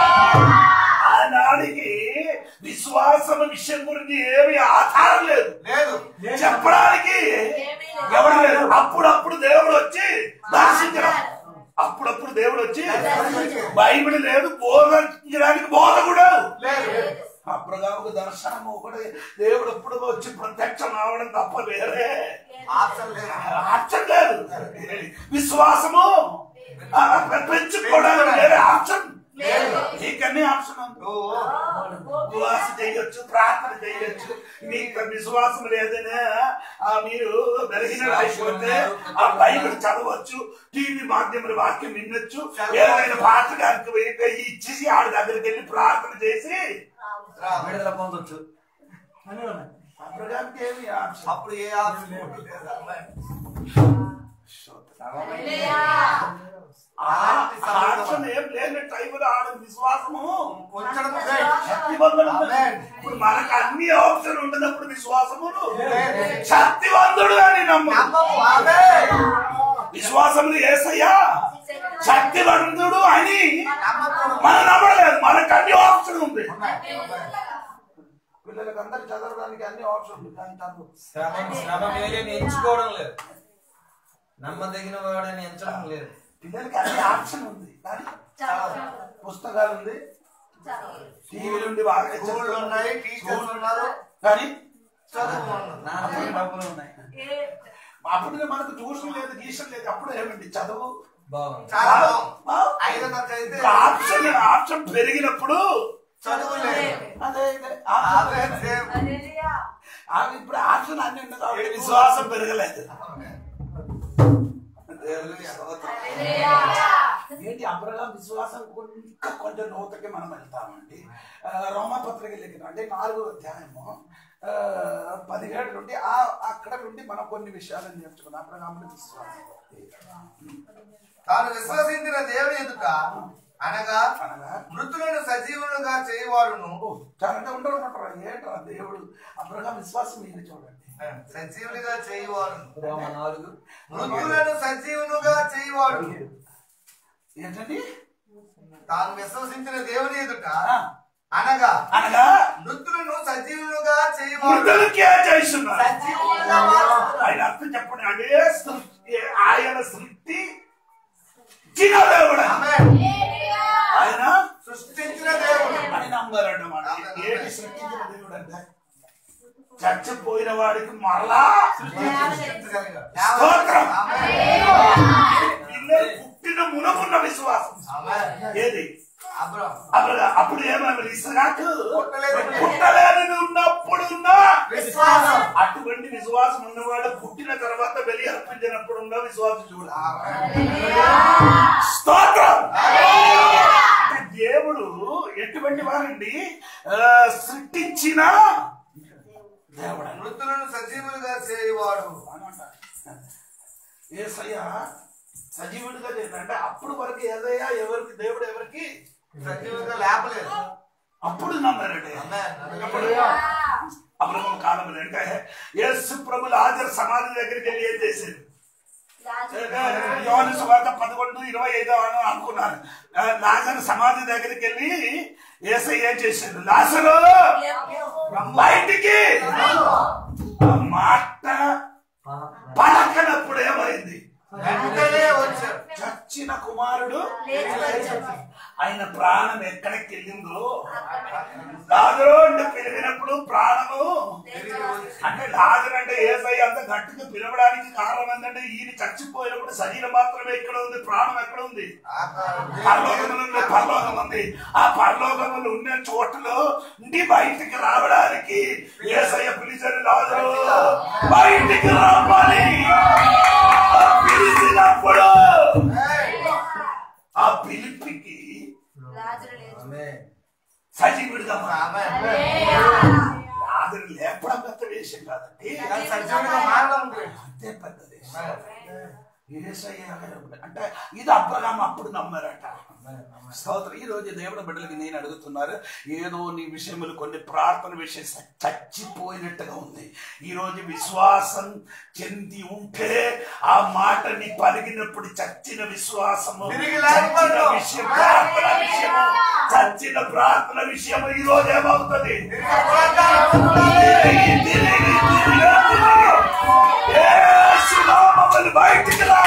ఆనాడికి విశ్వాసం విషయం గురించి ఏమి ఆధారం లేదు లేదు చెప్పడానికి ఎవరు లేరు అప్పుడప్పుడు దేవుడు వచ్చి దర్శించడం అప్పుడప్పుడు దేవుడు వచ్చి బైబిల్ లేదు బోధించడానికి బోధ కూడా లేదు అబ్రగాముకు దర్శనం ఒకటి దేవుడు ఎప్పుడు వచ్చి ప్రత్యక్షం అవడం తప్ప వేరే ఆప్షన్ లేదు ఆప్షన్ లేదు విశ్వాసము ఆ, పెంచుకోవడానికి వేరే ఆప్షన్ లేదు. నీకన్నీ ఆప్షన్ ఉంది ఓ, ఉపవాస చేయొచ్చు ప్రార్థన చేయొచ్చు మీకు విశ్వాసం లేదనే ఆ మీరు బలహీన అయిపోతే ఆ బైబిల్ చదవచ్చు టీవీ మాధ్యముల వాక్యం వినొచ్చు ఏదైనా పాత్రగారికి ఇచ్చేసి ఆడ దగ్గరికి వెళ్ళి ప్రార్థన చేసి రా. విడుదల పొందొచ్చు పాత్రగారికి ఏమి ఆప్షన్ అప్పుడు ఏ ఆప్షన్ లేదు అలాంటి ఆప్షన్ సమయంలో ఏం లేని టైంలో ఆడ విశ్వాసము ఉంచడం శక్తివంతుడు Amen. ఇప్పుడు మనకు అన్ని ఆప్షన్ ఉండనప్పుడు విశ్వాసమును Amen. శక్తివంతుడు అని నమ్ము నమ్మము ఆమేన్. విశ్వాసములు ఏసయ్యా శక్తివంతుడు అని నమ్మకూడదు. మనం నమ్మలేదు మనకు అన్ని ఆప్షన్ ఉంది ఉన్నాయి. పిల్లలకి అందరు చదవడానికి అన్ని ఆప్షన్ ఉంది కానీ చదువు శ్రమ శ్రమ వేరేని ఎంచుకోవడం లేదు నమ్మదగిన వాడని ఎంచడం లేదు పిల్లలకి అన్ని ఆప్షన్ ఉంది కానీ పుస్తకాలు ఉంది టీవీలు ఉండి బాగా స్కూళ్ళు ఉన్నాయి టీచర్స్ ఉన్నారు కానీ చదువు ఉన్నది. నా దగ్గర డబ్బులు ఉన్నాయి అప్పుడు మనకు ట్యూషన్ లేదు గీషన్ లేదు అప్పుడు ఏమండి చదువు బాగుంది చాలా బాగుంది. ఆ? ఐదో తరగతి అయితే ఇప్పుడు ఆప్షన్ ఆప్షన్ పెరిగినప్పుడు చదువు లేదు అదే ఇదే. ఆమేన్. సేమ్. ఆ, ఇప్పుడు ఆప్షన్ అన్ని ఉంది కాబట్టి విశ్వాసం పెరగలేదు దేవునికి స్తోత్రం. ఏంటి అబ్రహాం విశ్వాసం ఇంకా కొంచెం లోతుకి మనం వెళ్తామండి ఆ, రోమపత్రిక లెక్కన అంటే నాలుగో అధ్యాయము ఆ, పదిహేడు నుండి ఆ అక్కడ నుండి మనం కొన్ని విషయాలు నేర్చుకున్నాం అబ్రహాముడి విశ్వాసం తాను విశ్వసించిన దేవుని ఎదుట అనగా అనగా మృతులను సజీవులుగా చేయవాడును ఓ, చాలా ఉండరు ఉంటారు ఏంట్రా దేవుడు అబ్రహాం విశ్వాసం మీరు చూడండి సజీవులుగా చేయవాడు రోమ నాలుగు మృతులను సజీవులుగా చేయవాడు ఏంటండి తాను విశ్వసించిన దేవుని ఎదుట ఆ, అనగా అనగా మృతులను సజీవులుగా చేయవాడు మృతులకే చేస్తున్నారు సజీవులుగా మారుస్తున్నాడు. ఆయన అర్థం చెప్పండి అదే సృష్టి ఆయన సృష్టి చిన్న దేవుడు ఆమేన్. ఆయన సృష్టించిన దేవుడు అని నమ్మారన్నమాట ఏంటి సృష్టించిన దేవుడు అంటే చచ్చిపోయిన వాడికి మరలా సృష్టించగలిగాడు. స్తోత్రం. ఆమేన్. పిల్లలు పుట్టిన మునకున్న విశ్వాసం ఆమేన్. ఏది అబ్రహాం. అప్పుడు అప్పుడు ఏమన్నా ఇస్రాకు పుట్టలేదు. పుట్టలేదని ఉన్నప్పుడు ఉన్న విశ్వాసం. అటువంటి విశ్వాసం ఉన్నవాడు పుట్టిన తర్వాత బలి అర్పించినప్పుడు ఉన్న విశ్వాసం చూడ స్తోత్రం అంటే దేవుడు ఎటువంటి వారండి ఆ, సృష్టించిన దేవుడు అని మృతులను సజీవులుగా చేయవాడు ఏసయ్య సజీవుడిగా చేయండి అంటే అప్పుడు వరకు ఏదయ్యా ఎవరికి దేవుడు ఎవరికి సజీవులుగా లేపలేదు అప్పుడు నమ్మారండి ఆమేన్. అప్పుడు అబ్రహం కాలంలో అంటే యేసు ప్రభు లాజర్ సమాధి దగ్గరికి వెళ్ళి ఏం చేశారు యోహాను సువార్త పదకొండు ఇరవై ఐదో అని అనుకున్నాను ఆ, లాజరు సమాధి దగ్గరికి వెళ్ళి ఏసై ఏం చేశాడు లాజరు బయటికి ఆ మాట పలకనప్పుడు ఏమైంది వెంటనే వచ్చారు చచ్చిన కుమారుడు ఆయన ప్రాణం ఎక్కడికి వెళ్ళిందో లాజరు అంటే పిలివినప్పుడు ప్రాణము అంటే లాజర్ అంటే ఏసై అంత గట్టిగా పిలవడానికి కారణం ఏంటంటే ఈయన చచ్చిపోయినప్పుడు శరీరం మాత్రమే ఎక్కడ ఉంది ప్రాణం ఎక్కడ ఉంది పరలోకములు ఉంది పరలోకం ఉంది ఆ పరలోకములు ఉన్న చోటులో నుండి బయటికి రావడానికి ఏసయ్య పిలిచారు లాజరు బయటికి రమ్మని ఆ పిలిచినప్పుడు ఆ పిలిపికి సజీవుడిగా మారాడు. లాజరు లేపడం పెద్ద విషయం కాదండి కానీ సజీవులుగా మారడం గ్రేట్. అంతే పెద్ద విషయం ఏసయ్య అంటే ఇది అబ్రహాం అప్పుడు నమ్మారట స్తోత్రం ఈ రోజు దేవుని బిడ్డలకి నేను అడుగుతున్నారు ఏదో నీ విషయములు కొన్ని ప్రార్థన విషయం స- చచ్చిపోయినట్టుగా ఉంది ఈ రోజు విశ్వాసం చెంది ఉంటే ఆ మాటని పలిగినప్పుడు చచ్చిన విశ్వాసము తిరిగి చచ్చిన లేకపోవడం. విషయం ప్రార్థన విషయము చచ్చిన ప్రార్థన విషయము ఈ రోజు ఏమవుతుంది తిరిగి, తిరిగి, తిరిగి, తిరిగి. యేసు నామములు బయటికి రా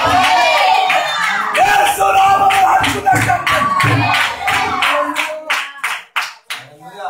యేసు నామములు హక్కునట్టండి. హల్లెలూయా.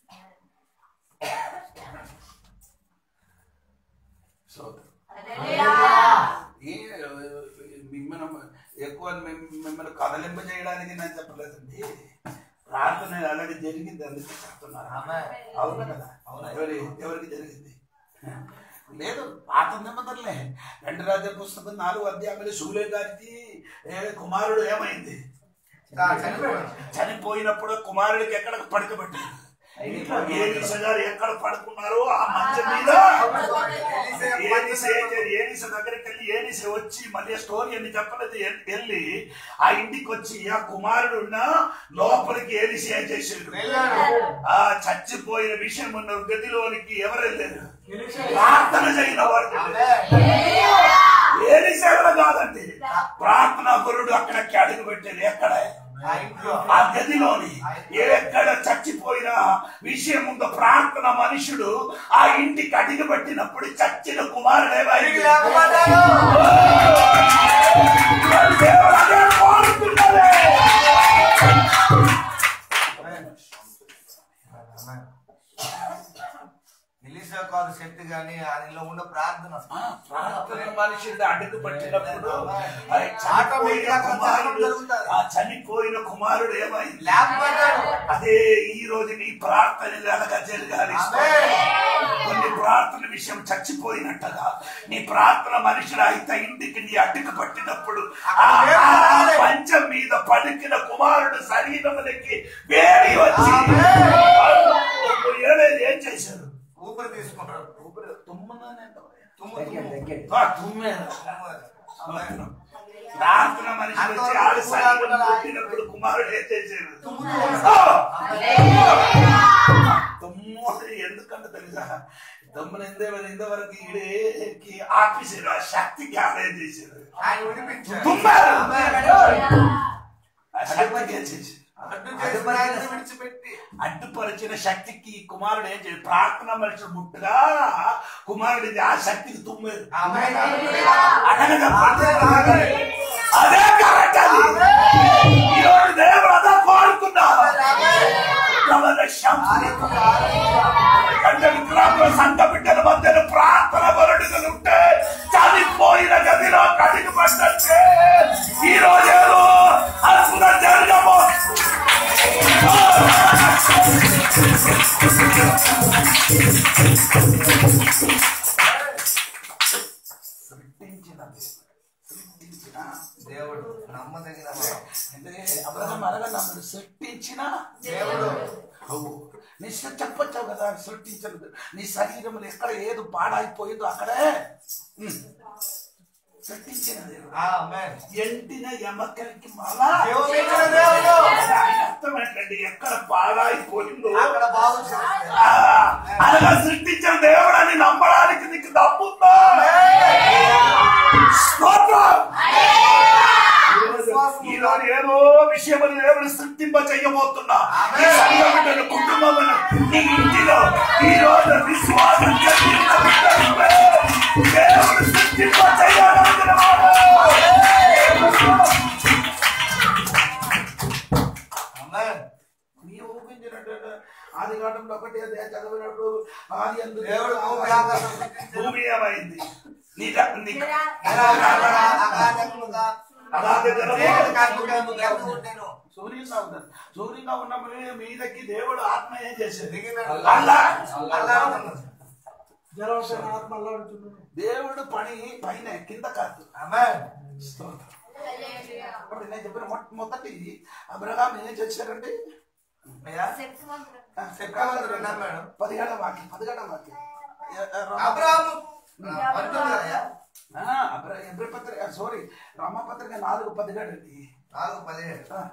స్తోత్రం. హల్లెలూయా. ఈ మిమ్మల్ని ఎక్కువ మిమ్- మిమ్మల్ని కదలింప చేయడానికి నేను చెప్పలేదండి ప్రార్థన అలాగే జరిగింది అందుకే చెప్తున్నారు ఆమేన్. అవును కదా ఎవరి ఎవరికి జరిగింది లేదు పాత నిబంధనలే రెండు రాజ్య పుస్తకం నాలుగు అధ్యాయులు సూర్య గారికి ఏ కుమారుడు ఏమైంది చనిపోయాడు. చనిపోయినప్పుడు కుమారుడికి ఎక్కడ పడుకోబెట్టారు ఏలీస గారు ఎక్కడ పడుకున్నారో ఆ మంచం మీద ఏలిస ఏం చేయాలి? ఏలిస దగ్గరికి వెళ్ళి ఏలిస వచ్చి మళ్ళీ స్టోరీ అని చెప్పలేదు ఎల్- వెళ్ళి ఆ ఇంటికి వచ్చి ఆ కుమారుడు ఉన్న లోపలికి ఏలిస ఏం చేశాడు వెళ్ళాడు. ఆ చచ్చిపోయిన విషయం ఉన్న గదిలోనికి ఎవరు వెళ్ళారు ప్రార్థన చేయని వాడు ఏలి సేవలు కాదండి ప్రార్థన గురుడు అక్కడికి అడుగు పెట్టాడు ఎక్కడ ఆ ఇంట్లో ఆ గదిలోని ఎక్కడ చచ్చిపోయిన విషయం ఉందో ప్రార్థన మనుషుడు ఆ ఇంటికి అడుగు పెట్టినప్పుడు చచ్చిన కుమారుడే తిరిగి లేకపోతాడు. దేవుడు అదే కోరుతున్నదే. ఆమేన్. ఎలీసా కాదు శక్తి కానీ ఆయనలో ఉన్న ప్రార్థన ఆ, ప్రార్థన మనుషుడు అడుగు పట్టినప్పుడు ఆ చనిపోయిన ఆటోమేటిక్ గా కుమారుడు జరుగుతుంది. ఆ చనిపోయిన కుమారుడు ఏమైంది లేకపోతాడు అదే ఈ రోజు నీ ప్రార్థన ఎలాగా జరగాలి ఆమేన్. కొన్ని ప్రార్థన విషయం చచ్చిపోయినట్టుగా నీ ప్రార్థన మనుషుడు అయితే ఇంటికి నీ అడ్డుకు పట్టినప్పుడు ఆ ఆ పంచం మీద పలికిన కుమారుడు శరీరములకి వేడి వచ్చి అప్పుడు ఏడేది ఏం చేశారు ఊపిరి తీసుకుంటాడు ఊపిరి తుమ్మునని అంటారు. తుమ్ము దగ్గర, తుమ్ము దగ్గర. ఆ, తుమ్మేరు. ప్రార్థన మనిషి వచ్చి ఆడ శరీరం పుట్టినప్పుడు కుమారుడు ఏం చేశారు తుమ్ము ఎందుకంటే తెలుసా తమ్ముని ఎందే ఇంతవరకు ఈడేకి ఆపేసారు ఆ శక్తికి ఆదాయం చేశారు ఆయన విడిపించాడు తుమ్మారు ఆమేన్. ఆ శక్తికి ఏం చేశారు అడ్డు చేసిన ఆయన విడిచిపెట్టి అడ్డుపరిచిన శక్తికి కుమారుడు ఏం చేయాలి ప్రార్థన మనుషులు ముట్టుగా కుమారుడి ఆ శక్తికి తుమ్మారు ఆమేన్. అనగా ప్రార్థన అదే కరెక్ట్ అది ఈరోజు దేవుడు అదే కోరుకున్నారు ప్రబల శాంతి అంటే విగ్రహంలో సంఘ బిడ్డల మధ్యన ప్రార్థన వరుడుగా ఉంటే చనిపోయిన గదిలో కడిగి పడ్డంటే ఈ రోజు ఏదో అద్భుతం జరగబో సృష్టించిన దేవుడు. సృష్టించిన దేవుడు నమ్మదగిన వాడు. అంటే అబ్రహం అనగా నన్ను సృష్టించిన దేవుడు అవు నీ సృ- చెప్పొచ్చావు కదా సృష్టించలేదు నీ శరీరంలో ఎక్కడ ఏది పాడైపోయిందో అక్కడే ఉమ్, సృష్టించిన దేవుడు ఆమేన్. ఎండిన ఎమకలకి మళ్ళా జీవమిచ్చిన దేవుడు దాని అర్థం ఏంటంటే ఎక్కడ పాడైపోయిందో అక్కడ బాగు చేస్తాడు. ఆ, అనగా సృష్టించిన దేవుడు అని నమ్మడానికి నీకు దమ్ముందా స్తోత్రం ఈ రోజు ఏదో విషయములు దేవుడు సృష్టింప చేయబోతున్నా నీ సంఘ బిడ్డల కుటుంబమును నీ ఇంటిలో ఈ రోజు విశ్వాసం కలిగిన బిడ్డలపై దేవుడు సృష్టింప చేయగలిగిన వాడు. ఆమేన్. నీ ఊహించినట్టు ఆది కాలంలో ఒకటి అదే చదివినప్పుడు ఆది అందు దేవుడు భూమి ఆకాశం భూమి ఏమైంది నీ ద- నీ నిరాకార అగాధములుగా అగాధ జలము. దేవుడు కనుగొను, కనుగొనెను. సూర్యుగా ఉన్నాడు సూర్యుగా ఉన్న మీ- మీదకి దేవుడు ఆత్మ ఏం చేసేది దిగిన అల్లా అల్లాడుతున్నది. దేవుడు పని పైన కింద కాదు ఆమేన్. స్తోత్రం. ఇప్పుడు నేను చెప్పిన మొట్ట- మొదటి అబ్రహాం ఏం చేశారండి అయ్యా, శక్తివంతుడు. ఆ, శక్తివంతుడు నమ్మాడు. పదిహేడవ వాక్యం పదిహేడవ వాక్యం ఎ- ఎ- అబ్రాహాము అంటున్నాడు అయ్యా. ఆ, అబ్ర- ఎబ్రి పత్రిక సారీ రామపత్రిక నాలుగు పదిహేడు అండి నాలుగు పదిహేడు ఆ,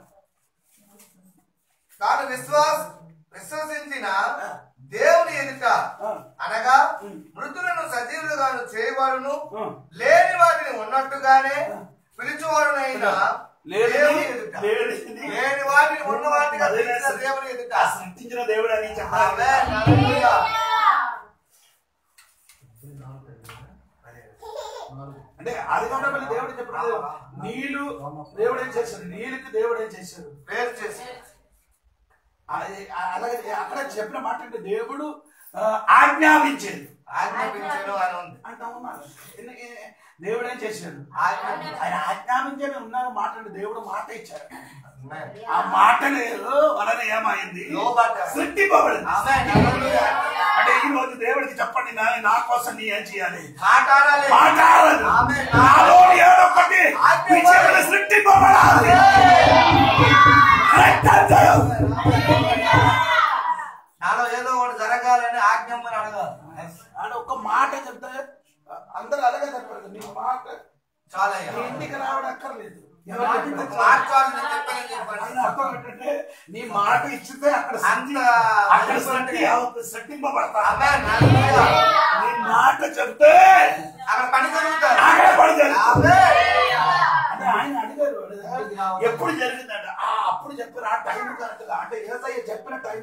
తాను విశ్వాస విశ్వసించిన దేవుని ఎదుట ఆ, అనగా ఉమ్. మృతులను సజీవులుగాను చేయవాడును ఆ. లేని వాటిని ఉన్నట్టుగానే పిలిచేవాడునైనా లేనిది, దేవుని ఎదుట లేనిది. లేని వాటిని ఉన్న వాటిగా అదే పిలిచిన దేవుని ఎదుట ఆ సృష్టించిన దేవుడు అని చెప్పాలి ఆమేన్. హల్లెలూయా. అంటే అది కాబట్టి దేవుడు చెప్పినది నీళ్లు దేవుడు ఏం చేశాడు నీళ్ళకి దేవుడు ఏం చేశాడు పేరు చేసి అది అలాగే అక్కడ చెప్పిన మాట అంటే దేవుడు ఆ, ఆజ్ఞాపించాడు ఆజ్ఞాపించను అని ఉంది అంటా ఉన్నారు ఎందుకే దేవుడు ఏం చేశాడు ఆజ్ఞాపించను. ఆయన ఆజ్ఞాపించని ఉన్న మాట అంటే దేవుడు మాట ఇచ్చాడు ఆమేన్. ఆ మాటలు వలన ఏమైంది లోబడ్డాడు. సృష్టింపబడింది ఆమేన్. హల్లెలూయా. అంటే ఈ రోజు దేవుడికి చెప్పండి నా నా కోసం నీ ఏం చేయాలి మాట్లాడాలి మాట్లాడాలి ఆమేన్. నాలో ఏదో ఒకటి నీ చేతులు సృష్టింపబడాలి రక్తంతో. నాలో ఏదో ఒకటి జరగాలని ఆజ్ఞమ్మని అడగాలి ఆయన ఒక్క మాట చెప్తే అందరూ అలాగే చెప్పారు నీ మాట చాలయ్యా నీ ఇంటికి రావడం అక్కర్లేదు ఎవరు చెప్పారు? మార్చాలని నేను చెప్పానని చెప్పండి ఆయన అర్థం ఏంటంటే నీ మాట ఇచ్చితే అక్కడ అంత సృష్టి- అక్కడ సృష్టి అవుతుంది, సృష్టింపబడతా ఆమేన్. హల్లెలూయా. నీ మాట చెప్తే అక్కడ పని జరుగుతారు అక్కడ పడతాడు ఆమేన్. అంటే ఆయన అడిగారు ఎప్పుడు జరిగిందంట ఆ అప్పుడు చెప్పారు ఆ టైం కరెక్ట్ గా అంటే ఏసయ్య చెప్పిన టైం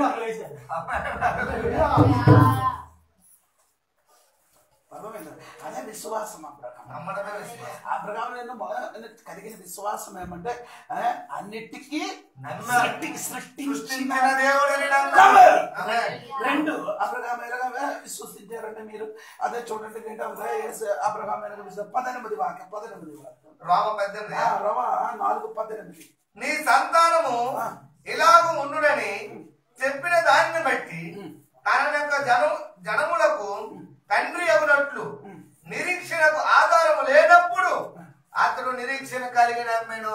అర్థమైందా? అదే విశ్వాసం అబ్రహాం నమ్మడమే విశ్వాసం. అబ్రహాం నేను మొదట కలిగిన విశ్వాసం ఏమంటే ఆ, అన్నిటికీ నమ్మ. సృష్టికి సృష్టించిన సృష్టించిన దేవుడని నమ్మ. నమ్మారు. ఆమేన్. రెండు అబ్రహాం ఎలాగా విశ్వసించారంటే మీరు అదే చూడండి ఏంటంటే యేసు అబ్రహాం ఎలాగ విశ్వ- పద్దెనిమిది వాక్యం పద్దెనిమిది వాక్యం రోమ పద్దెనిమిది ఆ, రవ నాలుగు పద్దెనిమిది నీ సంతానము ఆ. ఇలాగూ ఉండునని చెప్పిన దానిని బట్టి తన యొక్క జనం జనములకు తండ్రి అగునట్లు నిరీక్షణకు ఆధారము లేనప్పుడు అతడు నిరీక్షణ కలిగిన అమ్మాను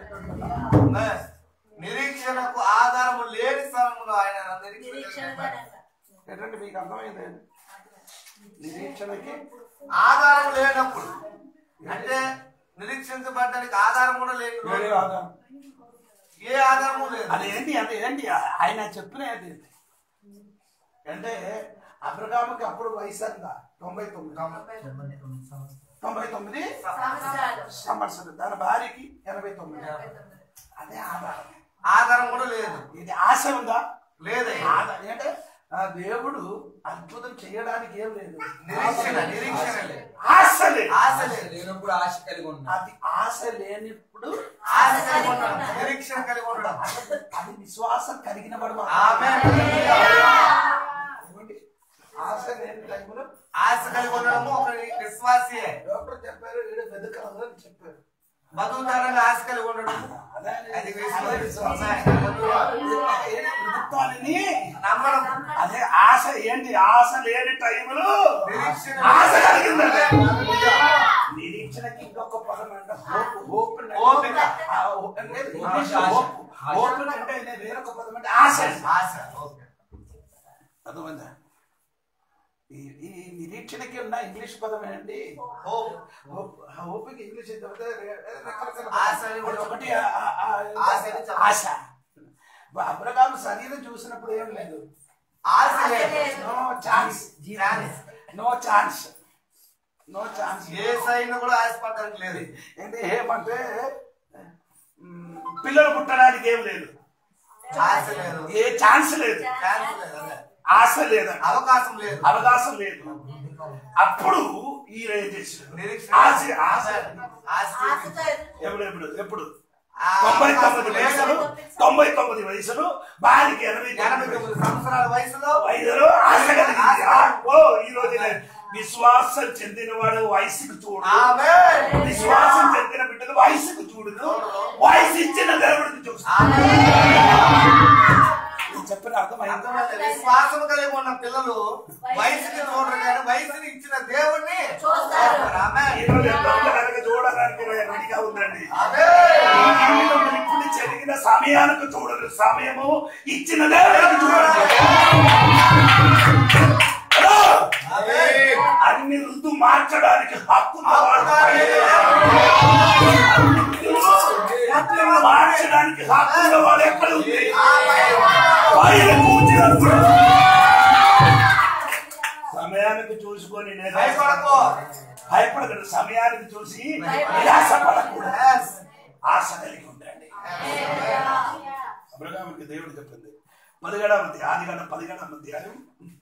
నిరీక్షణకు ఆధారము లేని స్థలంలో ఆయన నిరీక్షణ కలిగిన అమ్మాడు. ఏంటంటే మీకు అర్థమైంది నిరీక్షణకి ఆధారం లేనప్పుడు అంటే నిరీక్షించబడ్డానికి ఆధారం కూడా లేదు వేరే ఆధారం ఏ ఆధారము లేదు అది ఏంటి అది ఏంటి ఆయన చెప్పిన ఏంటి అంటే అబ్రహాముకి అప్పుడు వయసు ఎంత తొంభై తొమ్మిది తొంభై తొమ్మిది సంవత్సరాలు సంవత్సరం తన భార్యకి ఎనభై తొమ్మిది అదే ఆధారం ఆధారం కూడా లేదు ఇది ఆశ ఉందా లేదయ్యా ఆధారం అంటే ఆ దేవుడు అద్భుతం చేయడానికి ఏం లేదు నిరీక్షణ నిరీక్షణ లేదు ఆశ లేదు ఆశ లేదు లేనప్పుడు ఆశ కలిగి ఉన్నా అది ఆశ లేనిప్పుడు ఆశ కలిగి ఉండడం నిరీక్షణ కలిగి ఉండడం అది- అది విశ్వాసం కలిగిన వాడు ఆమేన్. ఏమండి? ఆశ లేని టైంలో ఆశ కలిగి ఉండడము ఒక విశ్వాసియే డాక్టర్ చెప్పారు వీడు వెతుకలదు అని చెప్పారు బతుకుతారని ఆశ కలిగి ఉండడం అదే అది విశ్వాసం వృత్తాలని నమ్మడం అదే ఆశ ఏంటి ఆశ లేని టైంలో నిరీక్షణ ఆశ కలిగిందంటే నిరీక్షణకి ఇంకొక పదం అంటే హోప్ హోప్ ఓపిక. హోప్ హోప్ అంటే వేరొక పదం అంటే ఆశ ఆశ ఓకే అర్థమైందా ఈ ఈ నిరీక్షణకి ఉన్న ఇంగ్లీష్ పదం ఏంటి హోప్ హోప్ హోప్కి ఇంగ్లీష్ అయితే రకరకాల ఆశ పదాలు. అని ఒకటి ఆ- ఆ- ఆ- ఆశ అని చెప్పాలి. ఆశ అబ్రహాం శరీరం చూసినప్పుడు ఏం లేదు ఆశ లేదు no chance chance. No chance no chance ఏ సైన్ కూడా ఆశపడడానికి లేదు ఏంటి ఏమంటే మ్, పిల్లలు పుట్టడానికి ఏం లేదు ఆశ లేదు ఏ ఛాన్స్ లేదు ఛాన్స్ లేదు అదే. ఆశ లేదు అవకాశం లేదు అవకాశం లేదు అప్పుడు ఈ ఏం చేశాడు నిరీక్షణ ఆశ ఆశ ఆశ ఆశతో ఎప్పుడు ఎప్పుడు ఎప్పుడు ఆ తొంభై అవకాశం తొమ్మిది లేదు. వయసులు తొంభై తొమ్మిది వయసులు భార్యకి ఎనభై ఎనభై తొమ్మిది తొమ్మిది సంవత్సరాల వయసులో వయసులో ఆశ కలిగింది ఆ, ఓ ఈ రోజు విశ్వాసం చెందిన వాడు వయసుకు చూడు ఆమేన్. విశ్వాసం చెందిన బిడ్డలు వయసుకు చూడు వయసు ఇచ్చిన దేవుడికి చూస్తా నేను చెప్పిన అర్థమైంది అర్థమైంది. విశ్వాసం కలిగి ఉన్న పిల్లలు వయసుని చూడరు కానీ వయసుని ఇచ్చిన దేవుణ్ణి చూస్తారు. ఆమేన్. ఈ రోజు ఎంతమంది కనుక చూడడానికి రెడీగా ఉందండి ఆమేన్. ఈ జీవితంలో ఇప్పుడు జరిగిన సమయానికి చూడరు సమయము ఇచ్చిన దేవుడికి చూడండి హలో ఆమేన్. అన్ని రుద్దు మార్చడానికి హక్కు ఉన్నవాడు హక్కు ఉన్నవాడు. మార్చడానికి హక్కున్న వాడు ఎక్కడ ఉంది పైన కూర్చున్నప్పుడు సమయానికి చూసుకొని నేను భయపడకు. భయపడకండి సమయానికి చూసి నిరాశపడకూడదు ఆశ కలిగి ఉండండి అబ్రహాముకి దేవుడు చెప్పింది పదిహేడవ అధ్యాయం ఆది గంట పదిహేడవ అధ్యాయం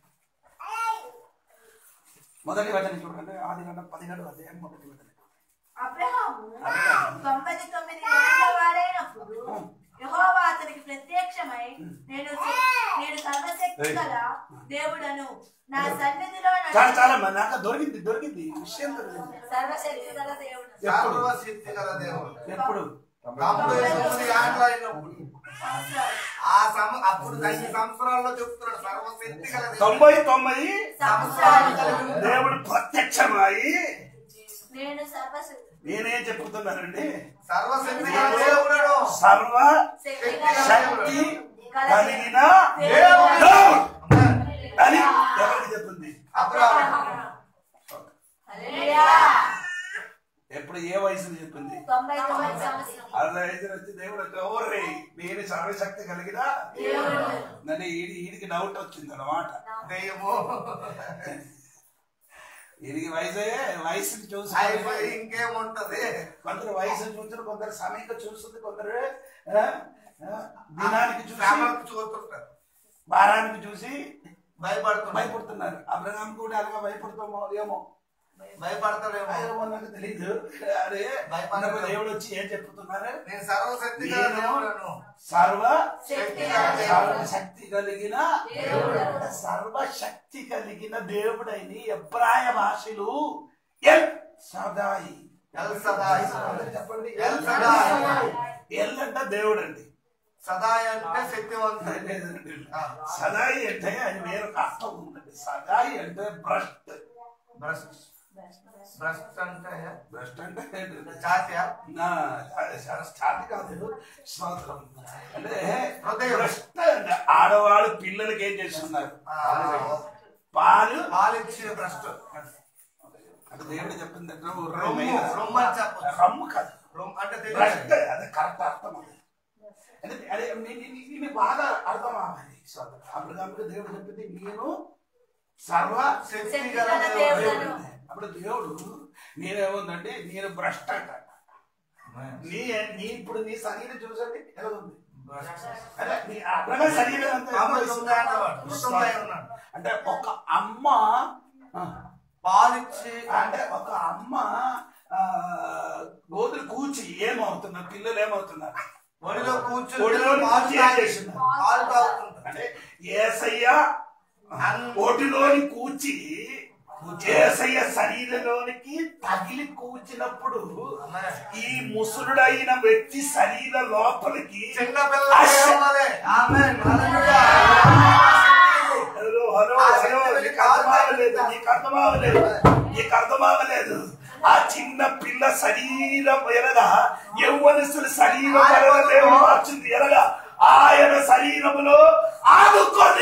మొదటి వచనం చూడండి ఆది గంట పదిహేడవ అధ్యాయం మొదటి వచనం అబ్రహాము అబ్రహాము తొంభై తొమ్మిది ఏళ్ల వాడైనప్పుడు యెహోవా అతనికి ప్రత్యక్షమై నేను నేను సర్వశక్తి గల దేవుడను నా సన్నిధిలో నన్ను- చాలా చాలా మంది నాకు దొరికింది దొరికింది విషయం దొరికింది సర్వశక్తి గల దేవుడు ఎప్పుడు సర్వశక్తి గల దేవుడు ఎప్పుడు తొంభై తొమ్మిది ఏండ్లు అయినప్పుడు సంవత్సరాలు. ఆ సమ అప్పుడు ఐదు సంవత్సరాల్లో చెప్తున్నాడు సర్వశక్తి గల దేవుడు తొంభై తొమ్మిది సంవత్సరాలు దేవుడు ప్రత్యక్షమై నేను సర్వశక్తి నేనేం చెప్తున్నానండి సర్వశక్తి గల దేవుడు సర్వ శక్తి గల శక్తి కలిగిన దేవుడు. దేవుడు అని ఎవరికి చెప్తుంది అబ్రహాము హల్లెలూయా. ఎప్పుడు ఏ వయసులో చెప్పింది తొంభై తొమ్మిది సంవత్సరం అరవై ఐదు వచ్చి దేవుడు ఓర్రే నేను సర్వశక్తి కలిగిన దేవుడు. నన్ను ఈడి ఈడికి డౌట్ వచ్చింది అన్నమాట దెయ్యము ఈడికి వయసే వయసుని చూసి అయిపోయి ఇంకేముంటది కొందరు వయసు చూస్తారు కొందరు సమయంగా చూస్తుంది కొందరు ఆ, ఆ, దినానికి చూసి శ్రమలకు చూస్తుంటారు వారానికి చూసి భయపడుతున్నాడు భయపడుతున్నారు అబ్రహాం కూడా అలాగా భయపడతామో ఏమో భయపడతాడేమో ఏమో నాకు తెలియదు అదే భయపడతాడు. నాకు దేవుడు వచ్చి ఏం చెప్తున్నారు నేను సర్వశక్తి గల నేను దేవుడను సర్వ శక్తి గల సర్వ దేవుడు. శక్తి కలిగిన దేవుడు. సర్వశక్తి కలిగిన దేవుడైన ఎబ్రాయ భాషలు ఎల్ సదాయి ఎల్ సదాయి. అందరూ చెప్పండి ఎల్ సదాయి. ఎల్ అంటే దేవుడు అండి సదాయి అంటే శక్తివంతుడు ఆ. సదాయి అంటే అది వేరొక అర్థం ఉందండి సదాయి అంటే భ్రష్ట్ భ్రష్ట్ భ్రష్ట్ అంటే భ్రష్ట్ అంటే ఏంటి? చాత్య నా స్టార్ట్ కాదు స్తోత్రం అంటే హృదయం. భ్రష్ట అంటే ఆడవాళ్ళు పిల్లలకి ఏం చేస్తున్నారు ఆ, పాలు పాలిచ్చే భ్రష్ట్ అంటే దేవుడు చెప్పింది అంటే ఓ రొమ్ము రొమ్ము. రొమ్ము అని చెప్పొచ్చు రమ్ము కాదు రొమ్ము అంటే భ్రష్ట తెలియదు అది కరెక్ట్ అర్థం అది అంటే అదే నీ- నీ- నీ- నీకు బాగా అర్థం అవ్వాలి స్తోత్రం అప్పుడు కాబట్టి దేవుడు చెప్పింది నేను సర్వ శక్తి గల దేవుడు దేవుడను. అప్పుడు దేవుడు నేనేముందంటే నేను భ్రష్ట అంట నీ నీ ఇప్పుడు నీ శరీరం చూసండి ఎలా ఉంది అదే నీ అబ్రహ శరీరం అంతా ఎలా తొంభై ఉంది? తొమ్మిది ఏళ్ళ వాడు. తొంభై ఉన్నాడు. అంటే ఒక అమ్మ ఆ, పాలిచ్చి అంటే ఒక అమ్మ ఆ, గోధులు కూర్చి ఏమవుతున్నారు పిల్లలు ఏమవుతున్నారు ఒడిలో కూర్చుని ఒడిలో పాలు కూర్చి ఏం తాగి- చేస్తున్నారు? పాలు తాగుతుంటారు అంటే ఏసయ్య ఓటిలోని కూర్చి ఏసయ్య శరీరంలోనికి తగిలి కూర్చినప్పుడు ఈ ముసురుడైన వ్యక్తి శరీర లోపలికి చిన్న పిల్ల ఆ శ- దేవుడే. Amen. Hallelujah. Hello hello hello నీకు అర్థం అవ్వలేదు నీకు అర్థం అవ్వలేదు నీకు అర్థం అవ్వలేదు ఆ చిన్న పిల్ల శరీరం ఎరగా యౌవనస్తుల శరీరం ఎరగా దేవుడు మార్చింది ఎరగా ఆయన శరీరములో ఆదుకొని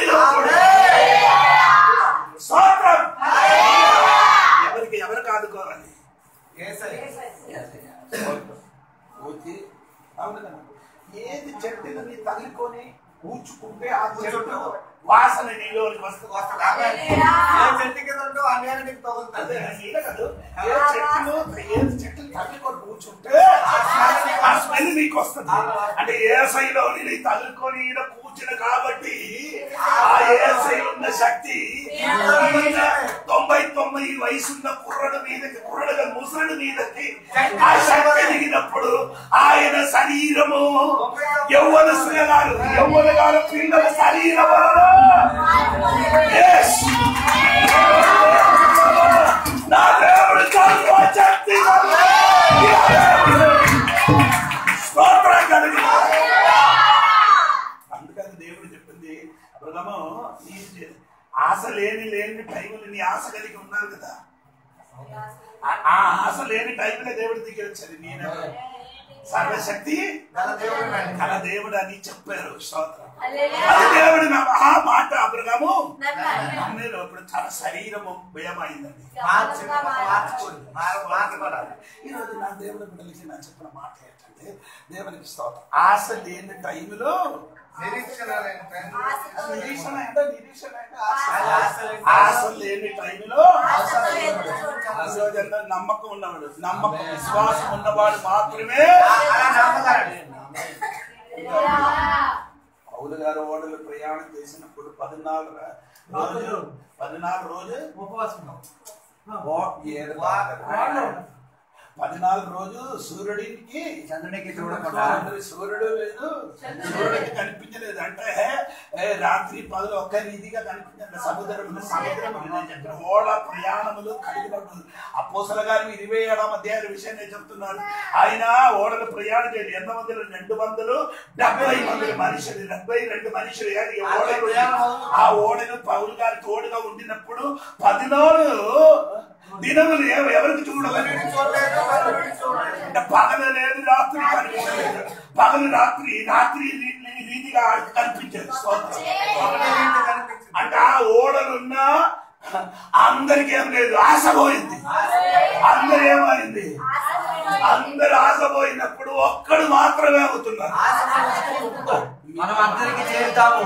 స్తోత్రం ఎవరికి ఎవరికి ఆదుకోవాలి యేసయ్య. వచ్చి అవును కదా ఏది చెట్టును నీ తగులుకొని కూర్చుకుంటే ఆ చెట్టు వాసన నీలోకి వస్తుంది వస్తుంది ఆమేన్. ఏ చెట్టు కింద ఉంటావో ఆ నీడ నీకు తగులుతుంది. అదే నీడ కాదు. ఏ చెట్టును ఏ చెట్టు తగులుకొని కూర్చుంటే ఆ స్మెల్ నీకు వస్తుంది అంటే ఏ సైలో నీ తగులుకొని ఈయన కూర్చుని కాబట్టి ఆ ఏ సై ఉన్న శక్తి ఈయన తొంభై తొమ్మిది వయసున్న కుర్రడు మీదకి కుర్రడుగా ముసరుడు మీదకి ఆ శక్తి దిగినప్పుడు ఆయన శరీరము యవ్వన గారు యవ్వన గారు పిల్లల శరీరములను Yes! నా దేవుడు సర్వశక్తి స్తోత్రం కలిగి అందుకని దేవుడు చెప్పింది అబ్రహము నీ ఆశ లేని లేని టైంలో నీ ఆశ కలిగి ఉన్నావు కదా ఆ- ఆ ఆశ లేని టైంలో దేవుడి దగ్గర వచ్చాడు నేను సర్వశక్తి గల దేవుడు కల దేవుడు అని చెప్పారు స్తోత్రం హల్లెలూయా. అది దేవుడి నా- ఆ మాట అబ్రహాము నమ్మాడు. నమ్మేలో ఇప్పుడు తన శరీరము భయమైందండి మార్చి మార్చుకోండి మార్- మార్చబడాలి ఈ రోజు నా దేవుడి బిడ్డలకి నా చెప్పిన మాట ఏంటంటే దేవునికి స్తోత్రం ఆశ లేని టైంలో నిరీక్షణ లేని టైంలో నిరీక్షణ అంటే నిరీక్షణ అంటే ఆశ. ఆశ లేని ఆశ లేని టైంలో ఆశతో ఎదురు చూడు. ఈ రోజు ఎంత నమ్మకం ఉన్నవాడు నమ్మకం విశ్వాసం ఉన్నవాడు మాత్రమే అలా నమ్మగలడు హల్లెలూయా. పౌలు గారు ఓడలు ప్రయాణం చేసినప్పుడు పద్నాలుగు రోజు పద్నాలుగు రోజు ఉపవాసం వా- ఏడు తాగరు. పద్నాలుగు రోజు సూర్యుడికి చంద్రునికి చూడకుండా చంద్రుడి సూర్యుడు లేదు సూర్యుడికి కనిపించలేదు అంటే ఏ, రాత్రి పగలు ఒక్క రీతిగా కనిపించలేదు సముద్రం సముద్రం నేను చెప్పిన ఓడ ప్రయాణములు కలిగినప్పుడు అపోసల గారు ఇరవై ఏడవ అధ్యాయ విషయం నేను చెప్తున్నాను ఆయన ఓడలు ప్రయాణం చేయాలి ఎంత మంది రెండు వందలు డెబ్బై మంది మనుషులు డెబ్బై రెండు మనుషులు ఈ ఓడలు ఆ ఓడను పౌలు గారి తోడుగా ఉండినప్పుడు పదినాలుగు దినములు ఎవ- ఎవరికి చూడాలని చూడలేదు కనువిని చూడలేదు అంటే పగలు లేదు రాత్రి కనిపించలేదు పగలు రాత్రి రాత్రి రీ- రీ- రీతిగా కనిపించదు స్తోత్రం. ఒకటే రీతి కనిపించింది అంటే ఆ ఓడలున్నా అందరికి ఏం లేదు ఆశ పోయింది అందరు ఏమైంది అందరు ఆశ పోయినప్పుడు ఒక్కడు మాత్రమే అవుతున్నారు మనం అందరికి చేరుతాము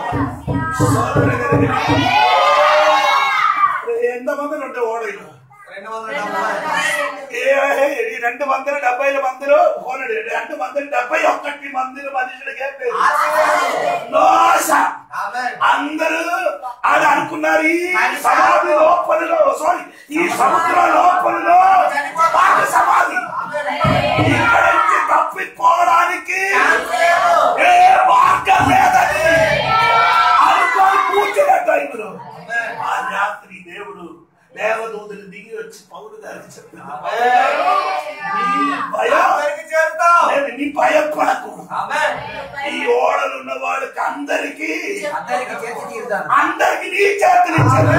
ఎంతమంది ఉంటే ఓడలు రెండు వందల డెబ్బై ఏ ఈ రెండు వందల డెబ్బై మందిలో పోనడు రెండు వందల డెబ్బై ఒక్కటి మంది మనుషులకి ఏం లేదు నో ఆశ ఆమేన్. అందరూ అది అనుకున్నారు ఈ సమాధి లోపలలో సారీ ఈ సముద్ర లోపలలో పాత సమాధి ఇక్కడ నుంచి తప్పిపోవడానికి ఏ మార్గం లేదని అనుకొని కూర్చున్న టైంలో ఆ రాత్రి దేవుడు దేవదూతలు దిగి వచ్చి పౌరు గారికి చెప్పారు నీ భయం అందరికి చేరుతాం లేదు, నీ భయపడకు ఆమేన్. ఈ ఓడలు ఉన్న వాళ్ళకి అందరికీ అందరికి చేసి తీరుతాను అందరికి నీ చేతులు ఇచ్చాను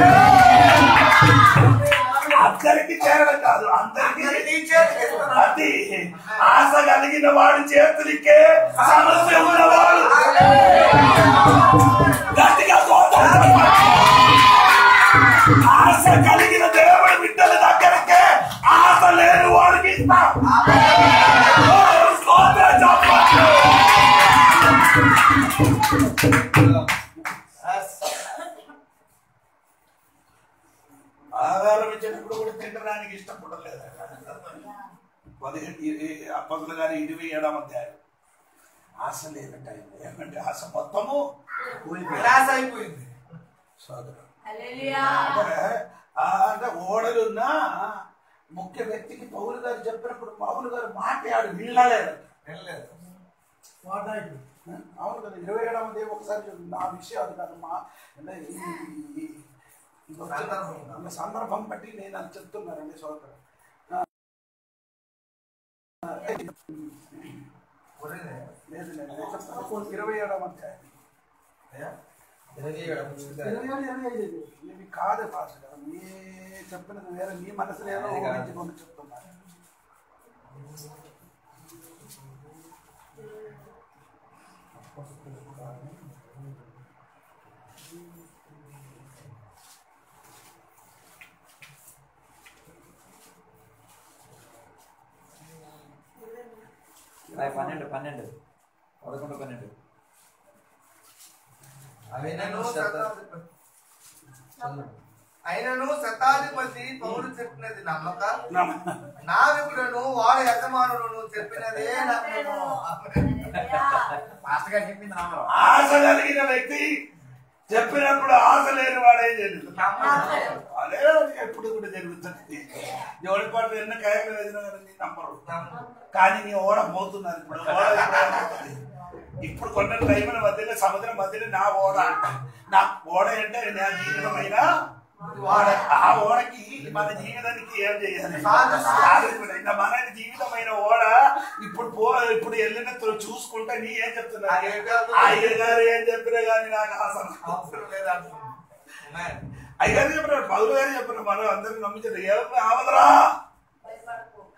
అందరికి చేరడం కాదు అందరికి నీ చేతికి ఇస్తున్నాను. అది ఆశ కలిగిన వాడి చేతులకే సమస్య ఉన్నవాడు గట్టిగా స్తోత్రం చెప్పండి. ఆశ కలిగిన దేవుడి బిడ్డల దగ్గరకే ఆశ లేని వాడికి ఇస్తాం ఓ, స్తోత్రం చెప్పండి. ఆధారం ఇచ్చినప్పుడు కూడా తినడానికి ఇష్టపడలేదు పదిహేను అప్పగుల గారి ఇరవై ఏడాం అధ్యాయం ఆశ లేని టైం ఏమంటే ఆశ మొత్తము నిరాశ అయిపోయింది సోదరు హల్లెలూయా. అంటే ఆ అంటే ఓడలున్న ముఖ్య వ్యక్తికి పౌలు గారు చెప్పినప్పుడు పౌలు గారు మాట్లాడు వినలేదు వెళ్ళలేదు అవును కదా ఇరవై ఏడాం అధ్యాయం ఒకసారి చూడండి. నా విషయం అది కాదు మా అంటే ఈ- ఈ- ఈ- ఈ వచ్చిన సందర్భం. ఈ సందర్భం బట్టి నేను అది చెప్తున్నానండి సోదరు కొర్రీలే. లేదు లేదు నేను చెప్తాను. ఇరవై ఏడాం అధ్యాయం అయ్యా, ఇరవై ఏడు పుస్తకాలు. ఇరవై ఏడు, ఇరవై ఐదు ఇది. ఇవి కాదు పాస్టర్ గారు మీ చెప్పినది వేరే మీ మనసులో ఏదో అది కాదు. ఊహించుకొని చెప్తున్నారు అవి పన్నెండు పన్నెండు పదకొండు పన్నెండు అయినను అవన్నీ శతాధిపతి అయినను శతాధిపతి పౌరు చెప్పినది నమ్మక నావికులను వాడు యజమానులను చెప్పినదే నమ్మను హల్లెలూయా. మాస్టర్ గారు చెప్పింది నమ్మరు ఆశ కలిగిన వ్యక్తి చెప్పినప్పుడు ఆశ లేని వాడేం చేయలేదు నమ్మరు. అదే ఎప్పుడు కూడా జరుగుతుంది ఎవరి పాటు ఎన్న కాయలు వేసినా కానీ నీ నమ్మరు కానీ నీ ఓడ పోతున్నారు ఇప్పుడు ఓడ ఎప్పుడు ఏమవుతుంది? ఇప్పుడు కొన్ని టైముల మధ్యలో సముద్రం మధ్యలో నా ఓడ అంట నా ఓడ అంటే నా జీవితమైన ఓడ ఆ ఓడకి మన జీవితానికి ఏం చేయాలి సాధించుకుంటా. ఇంకా మన జీవితమైన ఓడ ఇప్పుడు పో ఇప్పుడు వెళ్ళిన త్రో- చూసుకుంటే నీ ఏం చెప్తున్నా అయ్యగారు ఏం చెప్పినా కానీ నాకు ఆసనం అవసరం లేదంటున్నాను Amen. అయ్యగారు చెప్పినారు పౌరు గారు చెప్పినారు మనం అందరికి నమ్మించారు ఏం అవదరా భయపడకు.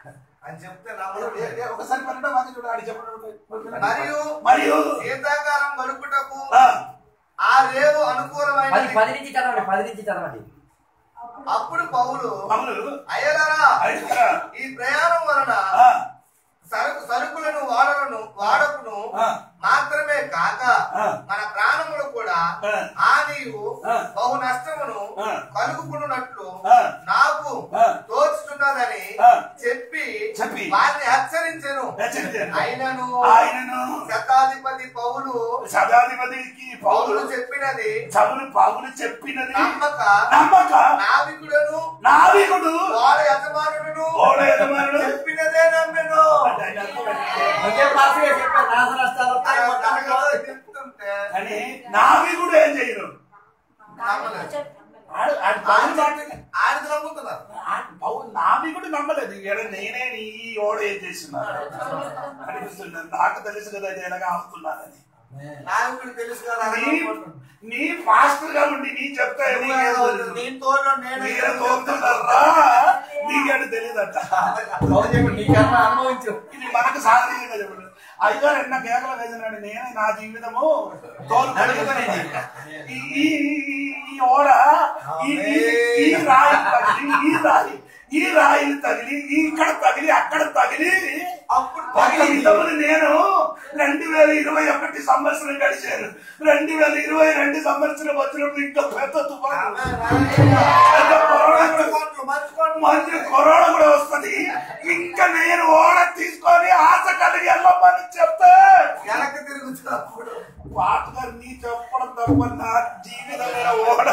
అని చెప్తే ఏ- నమ్మడం ఏ- ఏ- ఒకసారి పన్నెండో వాక్యం చూడు ఆడి చెప్పండి మరియు మరియు శీతాకాలం గడుపుటకు ఆ, ఆ రేవు పది అనుకూలమైన పది నుంచి చదవండి పది నుంచి చదవండి అప్పుడు పౌలు పౌలు అయ్యలారా అయ్యలారా, ఈ ప్రయాణం వలన ఆ, సరుకు సరుకులను వాడలను వాడకును ఆ. మాత్రమే కాక ఆ. మన ప్రాణములు కూడా ఆ. హానియు ఆ. బహు నష్టమును ఆ. కలుగుకున్నట్లు ఆ. నాకు ఆ. తోచుతున్నదని ఆ. చెప్పి చెప్పి. వారిని హెచ్చరించెను హెచ్చరించాను. అయినను ఆయనను శతాధిపతి పౌలు శతాధిపతికి పౌలు పౌలు చెప్పినది చదువులు పావులు చెప్పినది నమ్మక నమ్మక నావికుడను నావికుడు వాడ యజమానుడును ఓడ యజమానుడు చెప్పినదే నమ్మెను ఒకే పాస్గా చెప్పారు నాశ నష్టాలు వస్తాయి, ఆయన మొత్తం కనుక పోతాయి. చెప్తుంటే అని నావికుడు ఏం చేయరు నమ్మలేదు. ఆడు ఆడు పౌలు మాట- ఆడిది నమ్ముతున్నారు ఆడు పౌలు నావికుడు నమ్మలేదు ఈడ నేనే నీ ఓడ ఏం చేస్తున్నాను అనిపిస్తుంది నాకు తెలుసు కదా ఇది ఎలాగా అవుతున్నానని నాయకుడు తెలుసు కదా నీ నీ మాస్టర్ గా ఉండి నీ చెప్తా నీ తోడు నేను మీరు తోలుతున్నారా నీకేంటి తెలియదట పౌలు చెప్పండి, నీ కర్మ అనుభవించు ఇది మనకు సాధారణంగా చెప్పండి అయ్యగారు ఎన్న కేకలు వేసినాడు నేనే నా జీవితము తోలుకునేది ఈ ఈ- ఈ- ఈ ఓడ ఈ ఈ- ఈ రాయి తగిలి ఈ రాయి ఈ రాయిలు తగిలి ఈ ఇక్కడ తగిలి అక్కడ తగిలి అప్పుడు ఒక విధములు నేను రెండు వేల ఇరవై ఒకటి సంవత్సరం గడిచాను రెండు వేల ఇరవై రెండు సంవత్సరం వచ్చినప్పుడు ఇంకా పెద్ద తుఫాను పెద్ద కరోనా కూడా మర్చిపోండి, మర్చిపోండి. మంచి కరోనా కూడా వస్తది ఇంకా నేను ఓడ తీసుకొని ఆశ కలిగి వెళ్ళమని చెప్తే వెనక్కి తిరుగుతున్నప్పుడు పాటగారు నీ చెప్పడం తప్ప నా జీవితమైన ఓడ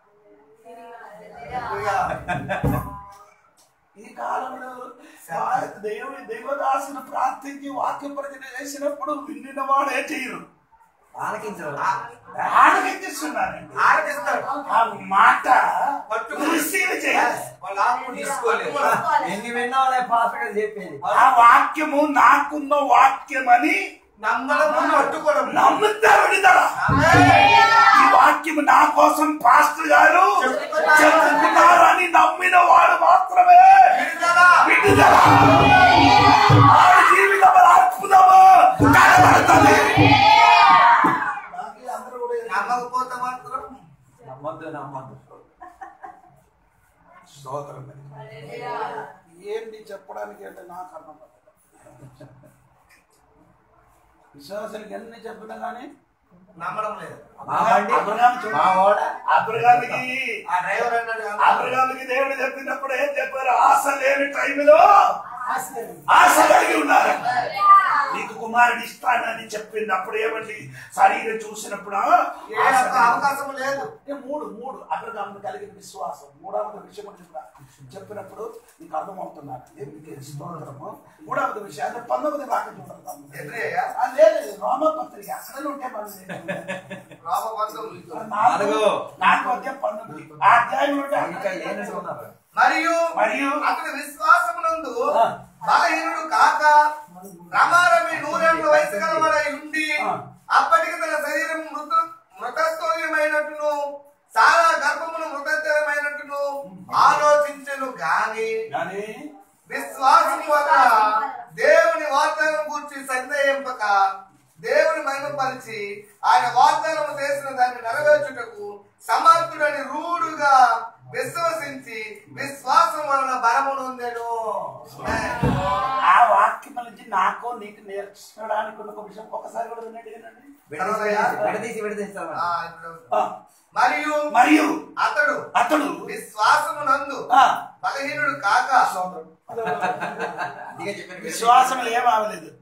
ఈ కాలంలో వా- దేవుని దేవదాసును ప్రార్థించి వాక్య ప్రజలు చేసినప్పుడు విండిన వాడే చేయరు ఆలకించరు ఆనందిస్తున్నారండి ఆడిస్తారు ఆ మాట పట్టుకుని రిసీవ్ చేయాలి వాళ్ళు ఆపుకుని తీసుకోలేదు ఎన్ని విన్నావులే పాస్టర్ చెప్పేది ఆ వాక్యము నాకున్న వాక్యమని నమ్మడం పట్టుకోవడం నమ్మితే విడుదల ఈ వాక్యము నా కోసం పాస్టర్ గారు చెప్తున్నారని నమ్మిన వాడు మాత్రమే విడుదల. విడుదల వాడి జీవితం అద్భుతము కనబడుతుంది నమ్మకపోతే మాత్రం నమ్మద్దు నమ్మద్దు స్తోత్రం ఏంటి చెప్పడానికి అంటే నాకు అర్థం కాదు. విశ్వాసానికి ఎన్ని చెప్పినా కానీ నమ్మడం లేదు మా బండి, అబ్రహాము చూడు. మా ఓడ. అబ్రహాముకి ఆ డ్రైవర్ అన్నాడు కదా, అబ్రహాముకి దేవుడు చెప్పినప్పుడు ఏం చెప్పారు ఆశ లేని టైంలో ఆశ కలిగి ఉన్నారు నీకు కుమారుడు ఇస్తానని చెప్పింది అప్పుడు ఏమండి శరీరం చూసినప్పుడు ఆ, ఏ ఆశ ఒక్క కలిగి- అవకాశం లేదు ఏ మూడు మూడు అబ్రహాము కలిగిన విశ్వాసం మూడవది విషయం కూడా చెప్పిన చెప్పినప్పుడు నీకు అర్థమవుతున్నారు ఎందుకు స్తోత్రము మూడవది విషయాన్ని పంతొమ్మిది రాక చూడతాము ఎదురయ్యా? లేదు రోమపత్రిక అక్కడ ఉంటే మనం రామబంధం నాలుగు నాలుగు అధ్యాయం పంతొమ్మిది ఆ అధ్యాయం ఉంటే ఇంకా ఏం ఉన్నారు మరియు మరియు అతని విశ్వాసమునందు ఆ. బలహీనుడు కాక రమారమి నూరేళ్ల వయసు గలవాడై ఉండి ఆ. అప్పటికి తన శరీరం మృత మృతస్థోర్యమైనట్టును చాలా గర్భమును మృతస్థిరమైనట్టును ఆలోచించను గాని కానీ విశ్వాసం వల్ల దేవుని వాగ్దానం గురించి సందేహింపక దేవుని మహిమపరిచి ఆయన వాగ్దానం చేసిన దాన్ని నెరవేర్చుటకు సమర్థుడని రూఢుగా విశ్వసించి విశ్వాసం వలన బలము నొందెను ఆ వాక్యం నుంచి నాకు నీకు నేర్చడానికి ఉన్న ఒక విషయం ఒకసారి కూడా వినండి వినండి విడదీసి విడదీసి విడదీస్తారు ఆ, ఇప్పుడు ఆ, మరియు మరియు అతడు అతడు విశ్వాసము నందు ఆ, బలహీనుడు కాక ఇదిగే చెప్పాను విశ్వాసం ఏమవలేదు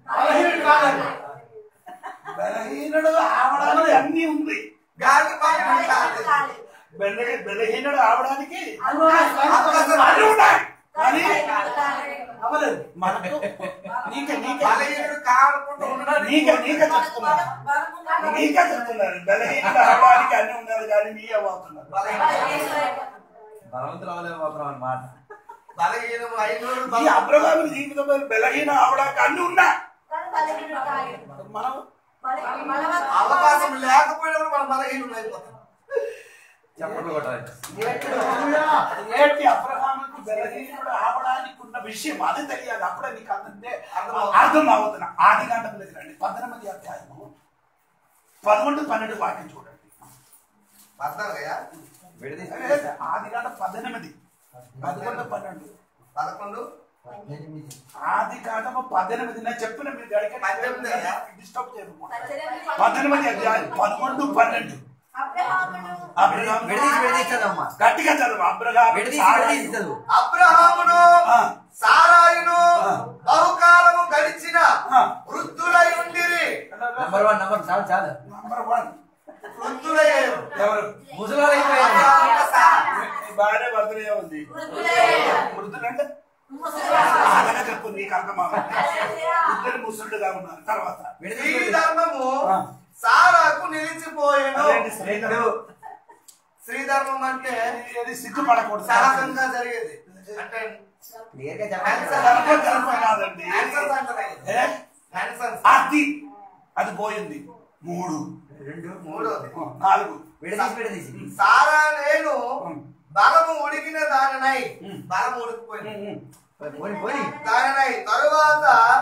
బలహీనుడు ఆవడానికి అన్ని ఉంది గాలి బాగా కాలేదు. బెల్ల- బలహీనుడు ఆవడానికి అవకాశం అన్ని ఉన్నాయి కానీ అవ్వలేదు మనకు నీకే నీకే బలహీనుడు కాకుండా ఉండడానికి నీకే నీకే చెప్తున్నారు నీకే చెప్తున్నారు బలహీనుడు ఆవడానికి అన్ని ఉన్నారు కానీ నీ అవుతున్నారు బలవంతులు అవ్వలేకపోతున్నాం అన్నమాట బలహీనము అయినోడు ఈ బల- అబ్రహాము జీవితంలో బలహీన అవడానికి అన్ని ఉన్నాయి మనం అవకాశం లేకపోయినప్పుడు మనం బలహీనులు అయిపోతాం చప్పట్లు కొట్టాలి ఏంటి అబ్రహాముకి బలహీనుడు అవడానికి ఉన్న విషయం అది తెలియాలి అప్పుడే నీకు అంటే అర్థం అవుతున్నా ఆది గంటకు రండి పద్దెనిమిది అధ్యాయము పదకొండు పన్నెండు వాక్యం చూడండి పద్నాలుగయ్యా విడదీసి అదే ఆది గంట పద్దెనిమిది పదకొండు పన్నెండు పదకొండు పద్దెనిమిది. ఆది కాండము పద్దెనిమిది నేను చెప్పిన మీరు పద్దెనిమిది అయ్యా? డిస్టర్బ్ చేయకుండా పద్దెనిమిది పద్దెనిమిది అధ్యాయం పదకొండు పన్నెండు అబ్రహామును అబ్రహాము విడదీసి విడదీసి చదవమ్మా గట్టిగా చదువు అబ్రహాము విడదీసి సారాయి. విడదీసి చదువు అబ్రహామును ఆ. సారాయును ఆ. బహుకాలము గడిచిన ఆ. వృద్ధులై ఉండిరి నంబర్ వన్ నంబర్ చాలు చాలు నంబర్ వన్ వృద్ధులయ్యారు ఎవరు ముసలాలు అయిపోయారు అబ్రహాము సారా. నీ భార్య బర్త్డే ఉంది వృద్ధులయ్యారు. మృదులంటే ముసలివారు. అలాగే చెప్పు నీకు అర్థమవుతుంది ఇద్దరు ముసలుడుగా ఉన్నారు తర్వాత విడదీసి స్త్రీ విడదీసి. ధర్మము ఆ. సారాకు నిలిచిపోయాను అదేంటి స్త్రీధర్మం? స్త్రీ ధర్మం అంటే ఏది సిగ్గుపడకూడదు సహజంగా జరిగేది అంటే క్లియర్ గా Answer. చెప్పండి ధర్మం ధర్మం కాదండి Answers అంటారు. ఏ? Answers. అది అది పోయింది మూడు రెండు మూడోది నాలుగు విడదీసి విడదీసి సారా నేను ఉమ్. బలము ఉడికిన దానినై ఉమ్. బలం ఉడికిపోయింది ఉమ్, ఉమ్. పోని పోని దానినై తరువాత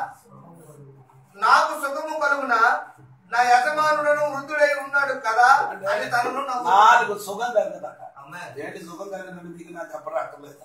నాకు సుఖము కలుగున నా యజమానుడను వృద్ధుడై ఉన్నాడు కదా అని తనను నవ్వు నాలుగు సుఖం కలగదట అమ్మే. ఏంటి సుఖం కలిగినట్టు మీకు నాకు చెప్పరాక్కర్లేదు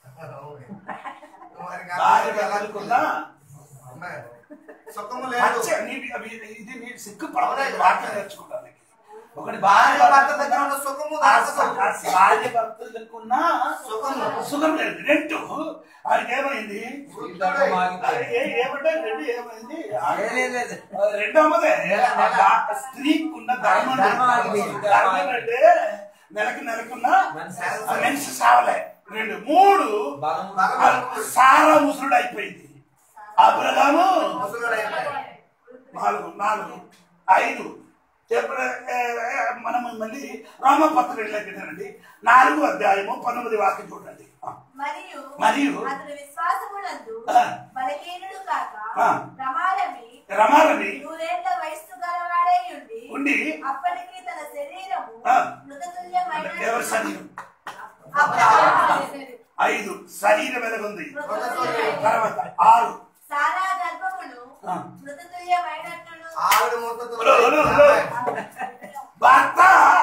మరి భార్య కాదు. కలుగుకున్నా అమ్మే. సుఖము లేదు అచ్చే, నీ- అవి- ఇది నీ సిగ్గుపడలేదు వాక్యం నేర్చుకోవడానికి ఒకటి భార్య భార్య భర్త దగ్గర ఉన్న సుఖము ఆ దాని స- సుఖము. ఆ భార్య భర్తలకున్నా సుఖము. సుఖం లేదు రెండు ఆయనకి ఏమైంది వృద్ధుడై. అది ఏ- ఏమంటే రెండు ఏమైంది ఏ లేదు, లేదు. అది రెండవదే ఆ దా- స్త్రీకి ఉన్న ధర్మం ధర్మం ఆగిపోయింది. ధర్మం అంటే నెలకి నెలకున్న మనిషి ఆ మనిషి సావలే రెండు మూడు బలం ఆ సారా ముసురుడు అయిపోయింది అబ్రహాము ముసలుడై ఉన్నాడు. నాలుగు నాలుగు ఐదు ఎప్పుడు ఏ, ఏ, మనం మళ్ళీ రామపత్రికలోకి రండి నాలుగు అధ్యాయము పంతొమ్మిది వాక్యం చూడండి ఆ, మరియు మరియు అతడు విశ్వాసమునందు ఆ. బలహీనుడు కాక ఆ. ప్రమాదమి రమారమి నూరేళ్ల వయస్సు గలవాడై ఉండి ఉండి అప్పటికి తన శరీరము ఆ. మృతతుల్యమైన అంటే ఎవరి శరీరం అబ్రహాము. ఐదు శరీరం ఎలాగుంది మృతతుల్యమైన. తర్వాత ఆరు సారా గర్భమును ఆ. మృతతుల్యమైనట్టును ఆవిడ ముద్దతో హలో, హలో, హలో. భర్త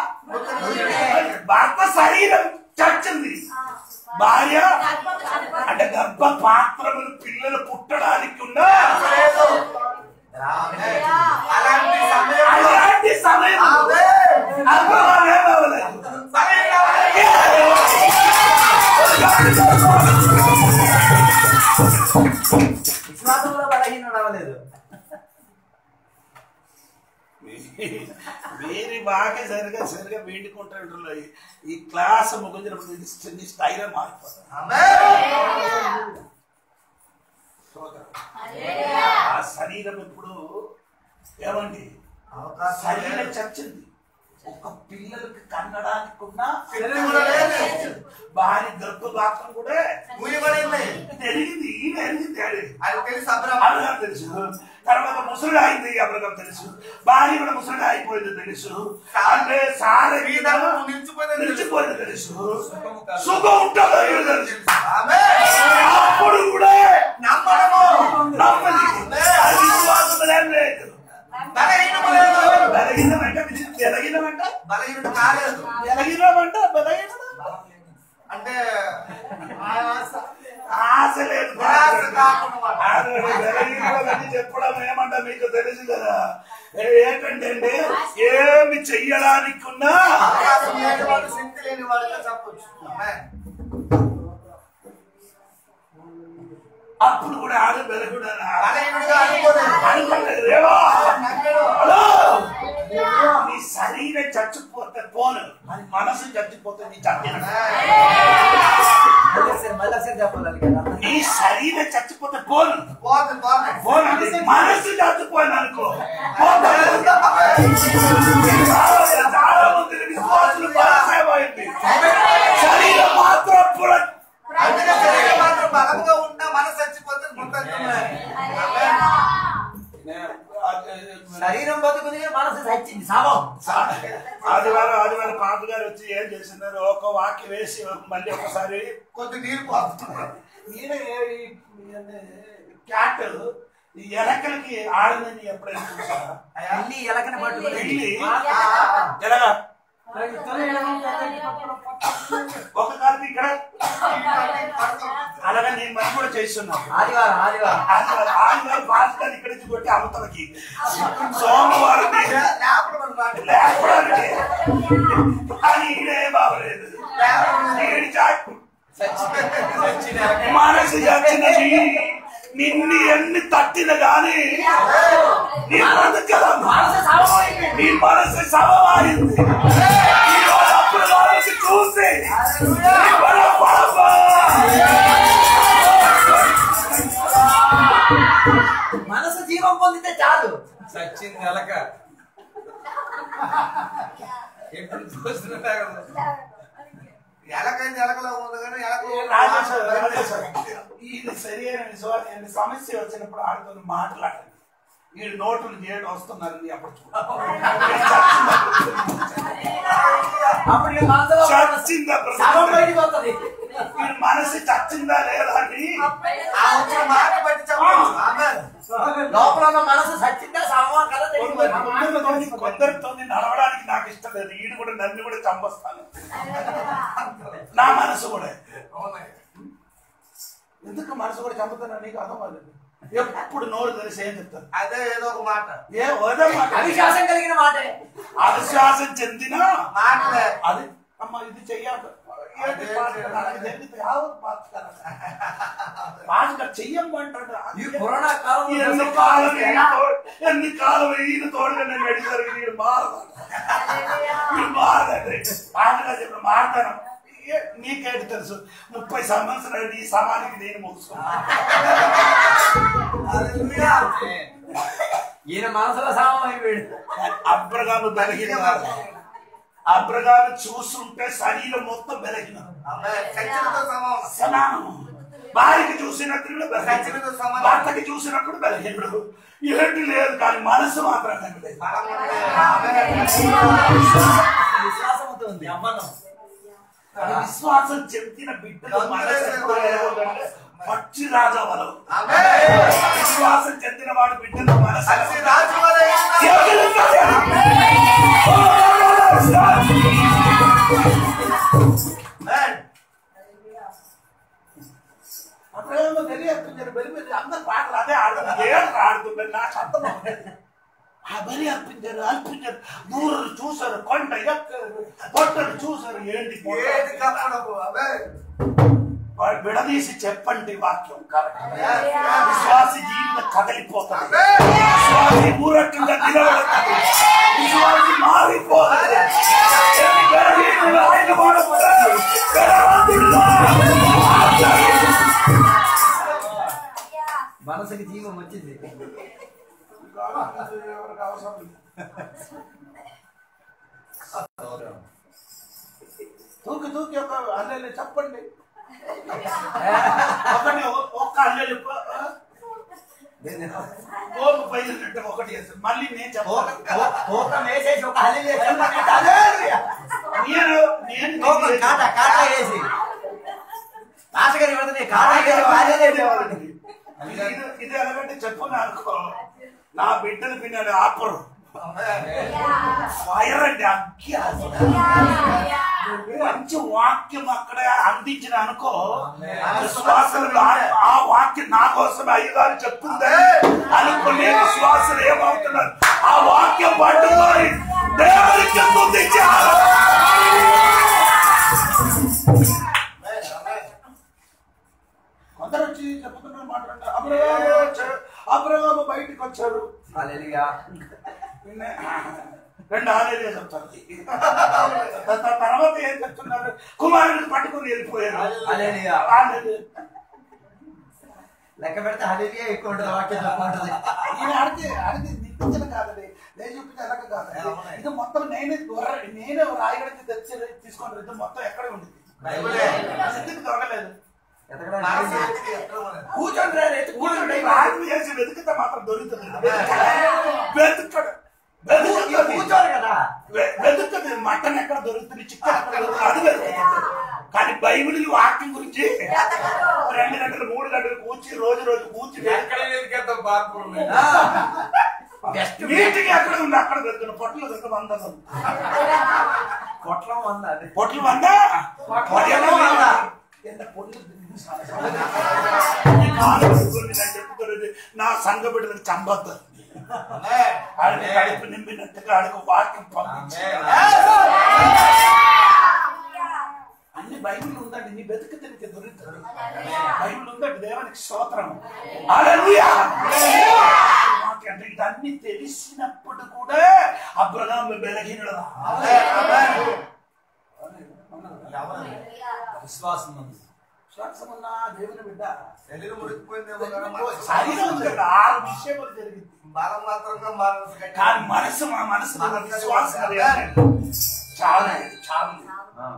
భర్త శరీరం చచ్చింది ఆ. భార్య గర్భము చనిపోతుంది. అంటే గర్భ పాత్రములు పిల్లలు పుట్టడానికి ఉన్న లేదు. రామే. అలాంటి సమయం అలాంటి సమయం ఆమె. అబ్రహాం ఏమవ్వలేదు. సమయం కావాలి. విశ్వాసంలో బలహీనుడు అవ్వలేదు మీరు బాగా సరిగా సరిగా వేడుకుంటారు ఈ క్లాస్ ముగించినప్పుడు ఇది నీ స్టైల్ మారిపోతుంది ఆమె. సోదరు, హల్లెలూయా. ఆ శరీరం ఇప్పుడు ఏమండి అవకాశం శరీరం లేదు. చచ్చింది ఒక పిల్లలకి కన్నడానికి ఉన్న శరీరం కూడా లేదు. భార్య గర్భపాత్రం కూడా మూయబడింది. తెలిగింది ఈయన ఎరిగింది అది అది తెలుసు అబ్రహాం. అబ్రహం తెలుసు తర్వాత ముసలుడు అయింది అబ్రహం తెలుసు భార్య కూడా ముసలుడు అయిపోయింది తెలుసు అంటే సారే స్త్రీ ధర్మము నిలిచిపోయింది తెలుసు. నిలిచిపోయింది తెలుసు సుఖము కలుగు. సుఖం ఉంటుందో లేదో తెలుసు ఆమె. అప్పుడు కూడా నమ్మడము. నమ్మది అది విశ్వాసం ఏం లేదు బలహీనము లేదు. బలహీనమంటే బలహీనమంటే బలహీనుడు కాలేదు బలహీనమంటే బలహీనమా అంటే ఆశ లేదు నిరాశ కాకుండా ఆశ బలహీనమని చెప్పడం ఏమంటే మీకు తెలుసు కదా ఏ- ఏంటంటే అండి, ఏమి చెయ్యడానికి ఉన్నా అవకాశం లేని వాడు శక్తి లేని వాడుగా చెప్పొచ్చు ఆమె. అప్పుడు కూడా ఆడ బలహీనుడు బలహీనుడిగా అనుకోలేదు. అనుకోలేదు దేవా నమ్మడు. హలో నీ శరీరం చచ్చిపోతే పోను అని మనసు చచ్చిపోతే నీ చచ్చిన మళ్ళీ ఒకసారి మళ్ళీ ఒకసారి చెప్పాలి కదా నీ శరీరం చచ్చిపోతే పోను పోతుంది పోతుంది పోనండి మనసు చచ్చిపోయింది అనుకో పోతుంది. చాలా చాలా మంది విశ్వాసులు మనసేమైంది శరీరం మాత్రం పుర- అందుకే శరీరం మాత్రం బలంగా ఉన్నా మనసు చచ్చిపోతే మొత్తం హల్లెలూయా. శరీరం బతుకుని మనసు చచ్చింది సావం ఆ ఆదివారం ఆదివారం పాప గారు వచ్చి ఏం చేసినారు ఒక వాక్యం వేసి మళ్ళీ ఒకసారి కొద్ది నీరు పోస్తున్నారు నేనే క్యాట్ ఈ ఎలకలకి ఆడదని ఎప్పుడైనా చూసారా వెళ్ళి ఎలకని పట్టుకుని వెళ్ళి ఎలాగా ఒక కాదు ఇక్కడ అలాగే నేను మరి కూడా చేస్తున్నాను ఆదివారం ఆదివారం ఆదివారం ఆదివారం పాస్టర్ ఇక్కడి నుంచి కొట్టి అవతలకి సోమవారం లేపడం లేపడానికి కానీ ఈడే బాగలేదు ఈడి చాటు మనసు చచ్చినది నిన్ను ఎన్ని తట్టిన గాని నీ బ్రతకదమ్మా. నీ మనసు సమమైంది ఈ రోజు అప్పుడు వాళ్ళకి చూసి నీ బలపడమ్మా. మనసు జీవం పొందితే చాలు సచిన్ ఎలక ఎప్పుడు చూస్తున్నా ఎలకైంది ఎలకలో ఉంది కానీ ఎలకలో రాజేశ్వర రాజేశ్వర ఇది సరైన నిజమైన సమస్య వచ్చినప్పుడు ఆడుతున్న మాట్లాడండి ఈ నోటులు చేయడం వస్తున్నారని అప్పుడు అప్పుడు ఈ మనసులో చచ్చిందా శవం బ్రదర్? బయటికి వస్తుంది ఈ మనసు చచ్చిందా లేదా అని ఆ వచ్చిన మాట బట్టి చెప్పండి ఆమేన్. లోపల ఉన్న మనసు సచ్చిందా శవమా కదా తెలియదు కొందరితోని కొందరితోని నడవడానికి నాకు ఇష్టం లేదు ఈడు కూడా నన్ను కూడా చంపస్తాను నా మనసు కూడా ఎందుకు మనసు కూడా చంపుతున్నా నీకు అర్థం అవ్వలేదు ఎప్పుడు నోరు తెలిసి ఏం చెప్తాను అదే ఏదో ఒక మాట ఏ వదే మాట అవిశ్వాసం కలిగిన మాటే అవిశ్వాసం చెందిన మాటలే అది అమ్మ ఇది చెయ్యాలి ఏంటి పాస్టర్ గారు? ఇది ఎందుకు? ఎవరు పాస్టర్ గారు? పాస్టర్ గారు చెయ్యమంటాడు ఈ కరోనా కాలంలో ఎన్ని కాలం ఈయన తోడు- ఎన్ని కాలం ఈయన తోడుగా నేను నడిచారు వీడు మారదు వీడు మారదండి పాటగా చెప్పిన మారతాను ఏ- నీకేంటి తెలుసు ముప్పై సంవత్సరాలు నీ సమానికి నేను ముగుసుకున్నాను ఈయన మనసులో శవం అయిపోయాడు అబ్రగాము బలహీనవాడు అబ్రగాము చూస్తుంటే శరీరం మొత్తం బలహీనం ఆమేన్. చచ్చినతో సమానం సమానం భార్యకి చూసినప్పుడు సచ్చినతో సమానం. భర్తకి చూసినప్పుడు బలహీనుడు ఏంటి లేదు కానీ మనసు మాత్రం లేదు బలం ఉంది. ఆమేన్. విశ్వాసంతో ఉంది అమ్మనం కానీ విశ్వాసం చెందిన బిడ్డలు మనసు ఎప్పుడు లేదంటే పక్షి రాజా వలం ఆమేన్. విశ్వాసం చెందిన వాడు బిడ్డలు మనసు సచ్చి రాజు వలె ఉన్నాడు. ఆమేన్. అప్పుడేమో తెలియదు బలి మీద అందరు పాటలు అదే ఆడుతున్నారు ఏం ఆడుతున్నారు నా శబ్దం ఉండేది. ఆ బలి అర్పించారు అర్పించారు దూరం చూసారు కొండ ఎక్కారు పొట్టలు చూసారు ఏంటి పొట్ట? ఏది కప్పడము ఆమేన్. వాడు విడదీసి చెప్పండి వాక్యం కరెక్ట్ ఆమేన్. విశ్వాసి జీవితం కదలిపోతుంది ఆమేన్. విశ్వాసి ఊరకంగా నిలబడుతుంది విశ్వాసి మారిపోతుంది ఏమి బలహీనులు ఆయన వాడబడ్డారు. బలవంతుడుగా. మనసుకి జీవం వచ్చింది ఎవరికి అవసరం లేదు. తూకి తూకి ఒక అల్లెలు చెప్పండి ఒకటి ఒక్క అల్లెలు ఓపు పైన ఒకటి చేస్తాను మళ్ళీ నేను చెప్పాలి తూకం వేసేసి ఒక హల్లి చెప్పండి హల్లెలూయా. నేను నేను తూకం కాట కాట వేసి ఆశగారి వెళ్తే కాట వేసి హల్లెలూయా చెప్పండి. ఇది ఇది ఎలాగంటే చెప్పు నాకు నా బిడ్డలు పిన్నాడు ఆపరు ఫైర్ అండి అగ్గి అసలు. మంచి వాక్యం అక్కడ అందించిన అనుకో విశ్వాసులు ఆ- ఆ వాక్యం నా కోసం అయ్యగారు చెప్తుందే అనుకునే విశ్వాసులు ఏమవుతున్నారు ఆ వాక్యం పట్టుకొని దేవునికి ముందించారు కొందరు వచ్చి చెప్పుతున్నారు మాట్లాడారు అబ్రహాము వచ్చారు అబ్రహాము బయటికి వచ్చారు హల్లెలూయా. నిన్నే రెండు ఆలయాలే చెప్తారు త- తర్వాత ఏం చెప్తున్నారు కుమారుని పట్టుకుని వెళ్ళిపోయారు హల్లెలూయా. ఆలేదు. లెక్క పెడితే హల్లెలూయా ఎక్కువ ఉంటుంది వాక్యం తక్కువ ఉంటుంది ఈయన అడిగి అడిగి నిందించడం కాదండి నేను చూపించే ఎలక కాదండి ఇది మొత్తం నేనే దొర- నేనే రాయగడికి తెచ్చి తీసుకొని ఇది మొత్తం ఎక్కడ ఉంది బైబిలే. ఎందుకు దొరకలేదు ఎతకడం మనసు లేదు. ఎత్తికి ఎత్తడం. కూర్చోండి రా, ఎత్తు కూర్చోండి రాజు చేసి వెతికితే మాత్రం దొరుకుతుంది వెతకడు ఇక వెతకడు కూర్చోరు కదా వె- వెతుకుతుంది మటన్ ఎక్కడ దొరుకుతుంది చికెన్ ఎక్కడ దొరుకుతుంది అది వెతుకుతుంది కానీ బైబిల్ వాక్యం గురించి రెండు గంటలు మూడు గంటలు కూర్చి రోజు రోజు కూర్చి ఎక్కడ వెతికేద్దాం పార్పులు నీటికి ఎక్కడ ఉంది అక్కడ దొరుకుతుంది పొట్టలు దొరుకుతుంది వంద పొట్లం వంద అది పొట్లు వంద పొట్టలు వంద ఎంత పొట్లు ఈ కాలు పట్టుకొని నేను చెప్పుకున్నది నా సంఘ బిడ్డలకు చంపద్దు ఆడికి కడుపు నింపినట్టుగా ఆడికి వాక్యం పంపించి అన్ని బైబిల్ ఉందండి నీ బతుకు తిరిగి దొరుకుతాడు బైబిల్ ఉందండి దేవునికి స్తోత్రం హల్లెలూయా అంటే ఇదన్నీ తెలిసినప్పుడు కూడా అబ్రహాం బెలహీనుడు విశ్వాసం ఉంది విశ్వాసమున్న దేవుని బిడ్డ శరీరం ఉడికిపోయిందేమో కానీ మనసు- శరీరం ఉంది కదా ఆరు విషయములు జరిగింది మనం మాత్రంగా మనసు గట్టిగా- కానీ మనసు మా మనసు మన విశ్వాసం అది చాలా ఇది, చాలా ఇది.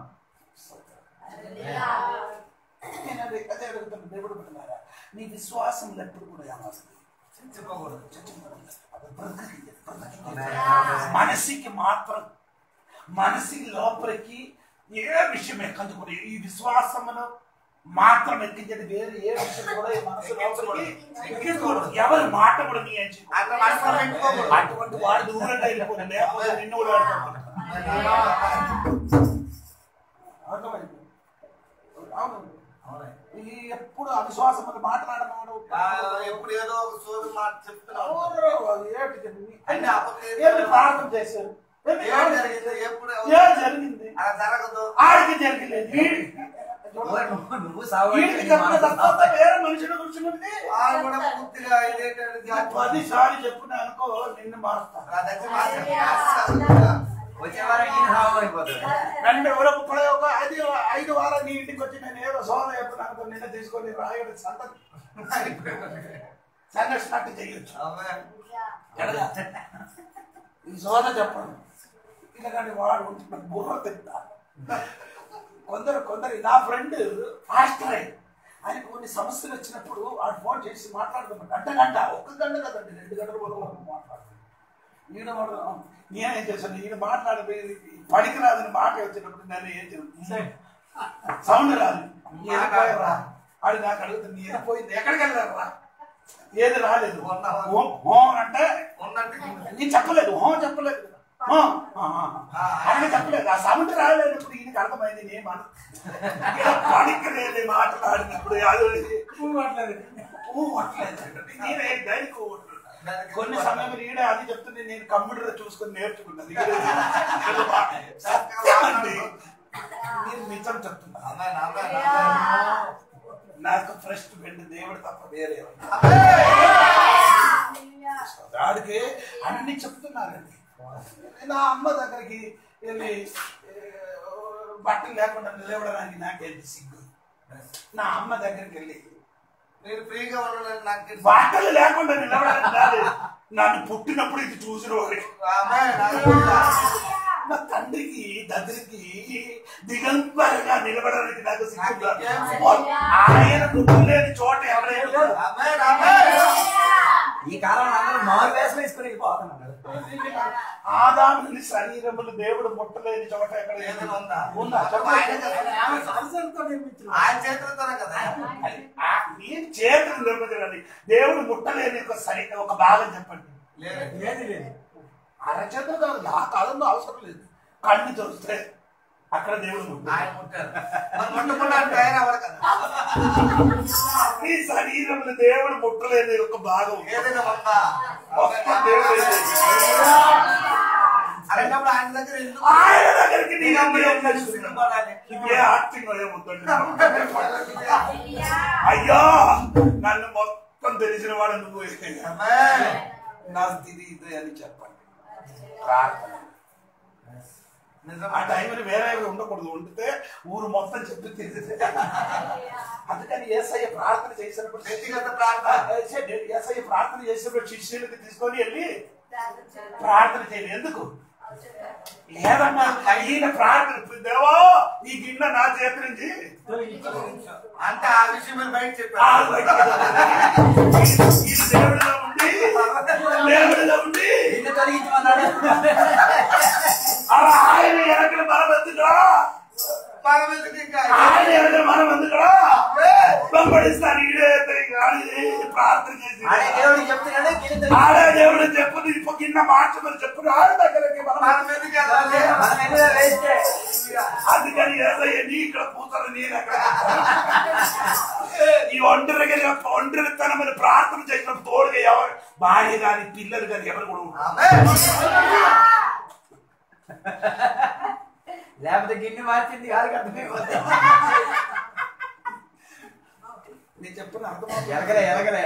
నేను అదే అదే అడుగుతాను దేవుడు బిడ్డలారా నీ విశ్వాసం ఎప్పుడు కూడా ఏమవుతుంది చచ్చిపోకూడదు. చచ్చిపోతుంది. అది బ్రతికింది, బ్రతికింది. మనసుకి మాత్రం మనసుకి లోపలికి ఏ విషయం ఎక్కందుకు ఈ విశ్వాసమును మాత్రం ఎక్కించేది వేరే ఏ విషయం కూడా ఈ మనసు లోపలికి ఎక్కించకూడదు ఎవరి మాట కూడా నీ ఏం చేయకూడదు. అట్లా మనసులో పెట్టుకోకూడదు. అటువంటి వాడు దూరంగా వెళ్ళిపోతుంది లేకపోతే నిన్ను కూడా ఆడుకుంటాడు. అర్థమైంది అవును ఈ ఎప్పుడు అవిశ్వాసం మాట్లాడమాడు ఆ, ఎప్పుడు ఏదో ఒక సోది మాట చెప్తున్నావు ఎవరు ఏంటి జరిగింది? అన్ని అబద్ధాలు ఏంటి ప్రార్థన చేశారు ఏంటి ఏం జరిగింది ఎప్పుడు ఏం జరిగింది అలా జరగదు ఆడికి జరిగింది వీడికి నువ్వు నువ్వు సాగు వీడికి చెప్పిన తప్ప వేరే మనుషులు కూర్చున్నది వాళ్ళు కూడా పూర్తిగా ఇదేంటంటే పది సార్లు చెప్పిన అనుకో నిన్ను మారుతా అలా దగ్గర మాట్లాడు. వచ్చే వారం ఈయన సాగు అయిపోతాడు రెండు ఎవరో ముప్పై ఒక ఐదు ఐదు వారాలు నీ ఇంటికి వచ్చి నేను ఏదో సోద చెప్పిన అనుకో నిన్న తీసుకొని రాయడం సంతతి సంఘర్షణ చేయొచ్చు ఆమె. ఎడగా ఈ సోద చెప్పండి ఎందుకంటే వాడు ఉంటున్న బుర్ర తింటా కొందరు కొందరు నా ఫ్రెండ్ ఫాస్టర్ అయ్యి ఆయన కొన్ని సమస్యలు వచ్చినప్పుడు వాడు ఫోన్ చేసి మాట్లాడుతున్నాడు గంట గంట ఒక్క గంట కదండి రెండు గంటల వరకు మాట్లాడుతున్నాడు ఈయన వాడు నేనేం చేశాను ఈయన మాట్లాడి పనికి రాదని మాట వచ్చినప్పుడు నేను ఏం చేస్తాను సౌండ్ రాదు ఈయన పోయారా అది నాకు అడుగుతుంది ఈయన పోయింది ఎక్కడికి వెళ్ళారు రా ఏది రాలేదు హో హో అంటే ఉన్నట్టు నేను చెప్పలేదు హో చెప్పలేదు కదా. హో, ఆ, ఆ, ఆ. ఆయన చెప్పలేదు ఆ సౌండ్ రాలేనప్పుడు ఈయనకి అర్థమైంది నేను మాట పనికి లేని మాట్లాడినప్పుడు నేనే దానికి ఊగట్లేదు. కొన్ని సమయంలో ఈడ అది చెప్తుంది నేను కంప్యూటర్ చూసుకొని నేర్చుకున్నది ఈడ ఇది మాట. సత్యం అండి నేను నిజం చెప్తున్నా ఆమె ఆమె నాకు ఫ్రెష్ ఫ్రెండ్ దేవుడు తప్ప వేరే ఎవరు ఆడికి అన్ని చెప్తున్నారండి నా అమ్మ దగ్గరికి వెళ్ళి ఏ, బట్టలు లేకుండా నిలబడడానికి నాకేంటి సిగ్గు నా అమ్మ దగ్గరికి వెళ్ళి నేను ఫ్రీగా ఉండడానికి నాకు తెలుసు. బట్టలు లేకుండా నిలబడడానికి కాదు నన్ను పుట్టినప్పుడు ఇది చూసిన వారికి ఆమె నాకు తెలుసు. నా తండ్రికి దగ్గరికి దిగంబరంగా నిలబడడానికి నాకు సిగ్గు ఆయన లేని చోట ఎవరైనా ఆమె ఆమె ఈ కాలంలో అందరూ మారు వేషం వేసుకుని వెళ్ళిపోతున్నారు ఆదాముని శరీరములు దేవుడు ముట్టలేని చోట ఎక్కడ ఏదైనా ఉందా? ఉందా ఆయన చెప్పండి. చేతులతో- ఆయన చేతులతోనే కదా అది ఆ- నేను చేతులు నిర్మించండి దేవుడు ముట్టలేని ఒక సరి ఒక భాగం చెప్పండి లేదు లేదు లేదు అరచేతులు కాదు ఆ కాలంలో అవసరం లేదు కళ్ళు చూస్తే అక్కడ దేవుడు ముట్టాడు. ఆయన ముట్టారు మరి ముట్టకుండా ఆయన ఎవరు కదా ఈ శరీరంలో దేవుడు ముట్టలేని ఒక భాగం ఏదైనా ఉందా మొత్తం దేవుడు అలాంటప్పుడు ఆయన దగ్గర ఎందుకు ఆయన దగ్గరికి నీ నేను ఏం ఎందుకు తెలుస్తుంది? సిగ్గుపడాలి? ఏ యాక్టింగ్ ఏముందండి అయ్యో నన్ను మొత్తం తెలిసిన వాడు నువ్వు ఆమె. నాకు తెలియదు అని చెప్పండి ప్రార్థన నిజం ఆ టైంలో వేరే ఎవరు ఉండకూడదు ఉండితే ఊరు మొత్తం చెప్పి తెలిసి అందుకని ఏసయ్య ప్రార్థన చేసినప్పుడు వ్యక్తిగత ప్రార్థన ఏసయ్య ప్రార్థన చేసినప్పుడు శిష్యులకి తీసుకొని వెళ్ళి ప్రార్థన చేయాలి ఎందుకు లేదన్నా ఈయన ప్రార్థన దేవా ఈ గిన్నె నా చేతి నుంచి అంటే ఆ విషయం మీరు బయట ఆ చెప్పారు బయటికి వెళ్ళిపోతుంది. ఈయన దేవుడిలో ఉండి దేవుడిలో ఉండి నిన్ను తొలగించమన్నాడు మనం ఎందుకు ఇంకా ఆయన ఎవరు మనం ఎందుకురా వెంబడిస్తాను ఈడే కానీ ప్రార్థన చేసి ఆడే దేవుడు చెప్తున్నాడు గిన్నె ఆడే దేవుడు చెప్పు ఇప్పుడు కింద మాట మరి చెప్పు ఆడ దగ్గరకి మనం మనం ఎందుకు వెళ్ళాలి మనం ఎందులో వేస్తే అందుకని ఏదయ్య నీ ఇక్కడ కూతురు నేను అక్కడ ఈ ఒంటరిగా ఒంటరితనమని ప్రార్థన చేసిన తోడుగా ఎవరు భార్య గాని పిల్లలు గాని ఎవరు కూడా ఉండరు. ఆమేన్. లేకపోతే గిన్నె మార్చింది కాదు అర్థమైపోతుంది నేను చెప్పిన అర్థమవుతుంది ఎలగలే ఎలగలే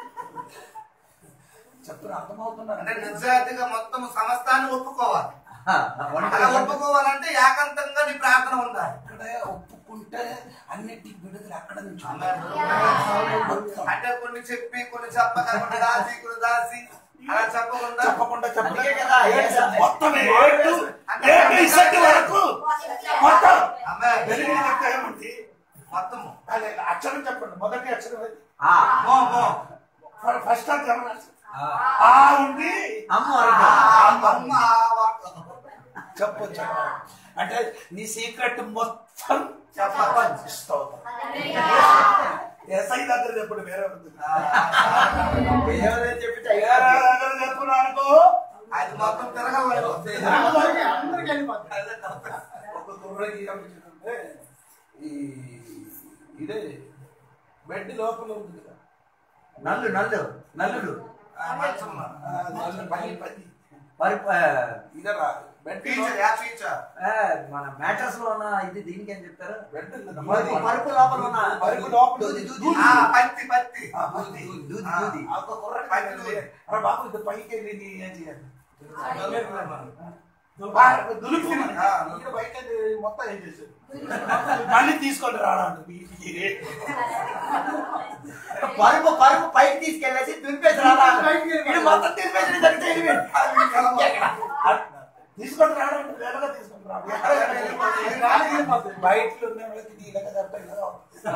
చెప్పిన అర్థమవుతున్నాను అంటే నిజాయితీగా మొత్తం సమస్తాన్ని ఒప్పుకోవాలి అలా ఒంటరి ఒప్పుకోవాలంటే ఏకాంతంగా నీ ప్రార్థన ఉండాలి అక్కడే ఒప్పుకుంటే అన్నిటి విడుదల అక్కడ నుంచి అంటే కొన్ని చెప్పి కొన్ని చెప్పక కొన్ని దాసి కొన్ని దాసి అలా చెప్పకుండా చెప్పకుండా అందుకే చెప్పకుండా కదా ఏ మొత్తం ఏటు ఏటు ఇసటి వరకు మొత్తం ఆమేన్. వెలుగు చెప్తే ఏముంది మొత్తము అదే అక్షరం చెప్పండి మొదటి అక్షరం ఏది? ఆ, మో మో ఫ- ఫస్ట్ అక్షరం ఆ. ఆ ఉంది అమ్మ ఆ, వరకు. అమ్మ వాక్కు. చెప్పు చెప్పు అంటే నీ సీక్రెట్ మొత్తం చెప్పవచ్చు స్తోత్రం ఎస్ఐ దగ్గర చెప్పండి వేరే వద్దు. ఎవరైనా చెప్పితే వేరే అయ్యో. దగ్గర చెప్పు అనుకో అది మొత్తం తిరగలేదు ఒక దూరకి ఏమిటంటే ఈ ఇదే బెడ్ లోపల ఉంది కదా నల్లు నల్లు నల్లుడు మంచం ఆ, దాన్ని పని పని మరి ఆ, ఇదరా బెడ్ టీచర్ యా టీచర్ ఆ, మన మ్యాట్రస్ లో ఉన్న ఇది దీనికి ఏం చెప్తారు బెడ్ ఉంది కదా. పరుపు పరుపు లోపల ఉన్న పరుపు లోపల దూది దూది ఆ పత్తి పత్తి ఆ, ఉంది. దూది ఆ. దూది ఆ, ఒక కుర్రకి పని ఉంది. అరే బాబు ఇది పైకి వెళ్ళి నీ ఏం చేయాలి ఆ, దులుపు మరి. ఆ. ఇక్కడ బయట వెళ్ళి మొత్తం ఏం చేశారు మళ్ళీ తీసుకొని రావడానికి వీటికి. పరుపు పరుపు పైకి తీసుకెళ్ళేసి దులిపేసి రాలా ఇది మొత్తం దులిపేసి జరిగితే ఇది తీసుకొని రావడానికి వేలగా తీసుకొని రావడం ఎక్కడ వెళ్ళిపోతుంది బయటలో ఉన్న వాళ్ళకి నీ ఇలాగ తప్ప ఇలాగ అవుతుంది.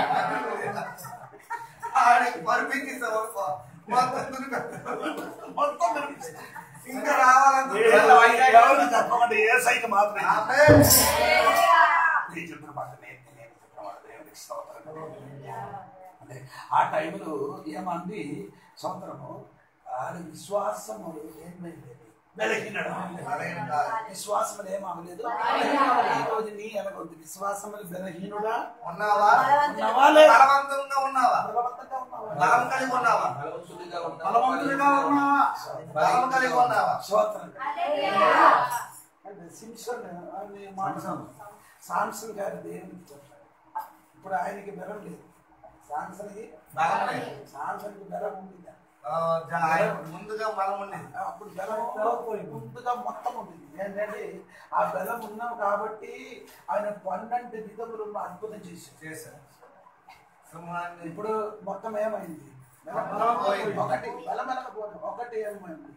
ఆడికి పరిపించేసావు మొత్తం దులిపేస్తావు. మొత్తం కనిపిస్తుంది. ఇంకా రావాలంటే ఏ- ఎవరు చెప్పమంటే ఏ సైట్ మాత్రమే ఆమేన్. నేను చెప్పిన మాట నేను నేను చెప్పిన మాట దేవునికి స్తోత్రం. అంటే ఆ టైంలో ఏమంది సముద్రము ఆడ విశ్వాసము ఏమైంది బలహీనడం విశ్వాసం ఏమవలేదు ఈ రోజు నీ అనకొద్ది విశ్వాసం బలహీనుడా ఉన్నావా ఉన్నావా లేదా? బలవంతంగా ఉన్నావా బలవంతంగా ఉన్నావా? బలం కలిగి ఉన్నావా బలవంతుడిగా ఉంటాం. బలవంతుడిగా ఉన్నావా? బలం కలిగి ఉన్నావా స్తోత్రం. అంటే సింప్సన్ అనే మాట సాంసన్ గారి దేవునికి చెప్పాడు ఇప్పుడు ఆయనకి బలం లేదు సాంసన్కి బలం లేదు. సాంసన్కి బలం ఉంది ఆ, జా- ఆయన ముందుగా బలం ఉండేది అప్పుడు బలం ముందుగా మొత్తం ఉంది ఏంటంటే ఆ బలం ఉన్నాం కాబట్టి ఆయన పన్నెండు విధములు అద్భుతం చేశాడు చేశారు సింహాన్ని ఇప్పుడు మొత్తం ఏమైంది బలం బలం పోయింది. ఒకటి బలమెలక పోయింది ఒకటి ఏమైంది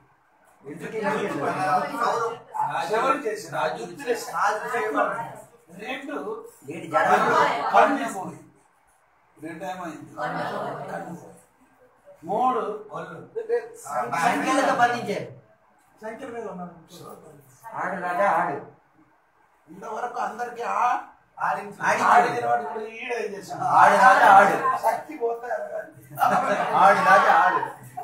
సౌరం ఎవరు చేశారు రాజు యుద్ధులు చేశారు. రాజు చేయబడింది. రెండు ఏడు జనాలు కన్ను పోయింది రెండు ఏమైంది కన్ను పోయింది మూడు ఒళ్ళు. సంఖ్యలతో బంధించారు సంఖ్యల మీద ఉన్నారు ఆడు రాజా ఆడు ఇంతవరకు అందరికి ఆ ఆడించు. ఆడించు. ఆడిన వాడు ఇప్పుడు ఈడ ఏం చేశాడు ఆడు రాజా ఆడు శక్తి పోతే అడగాలి. ఆడు రాజా ఆడు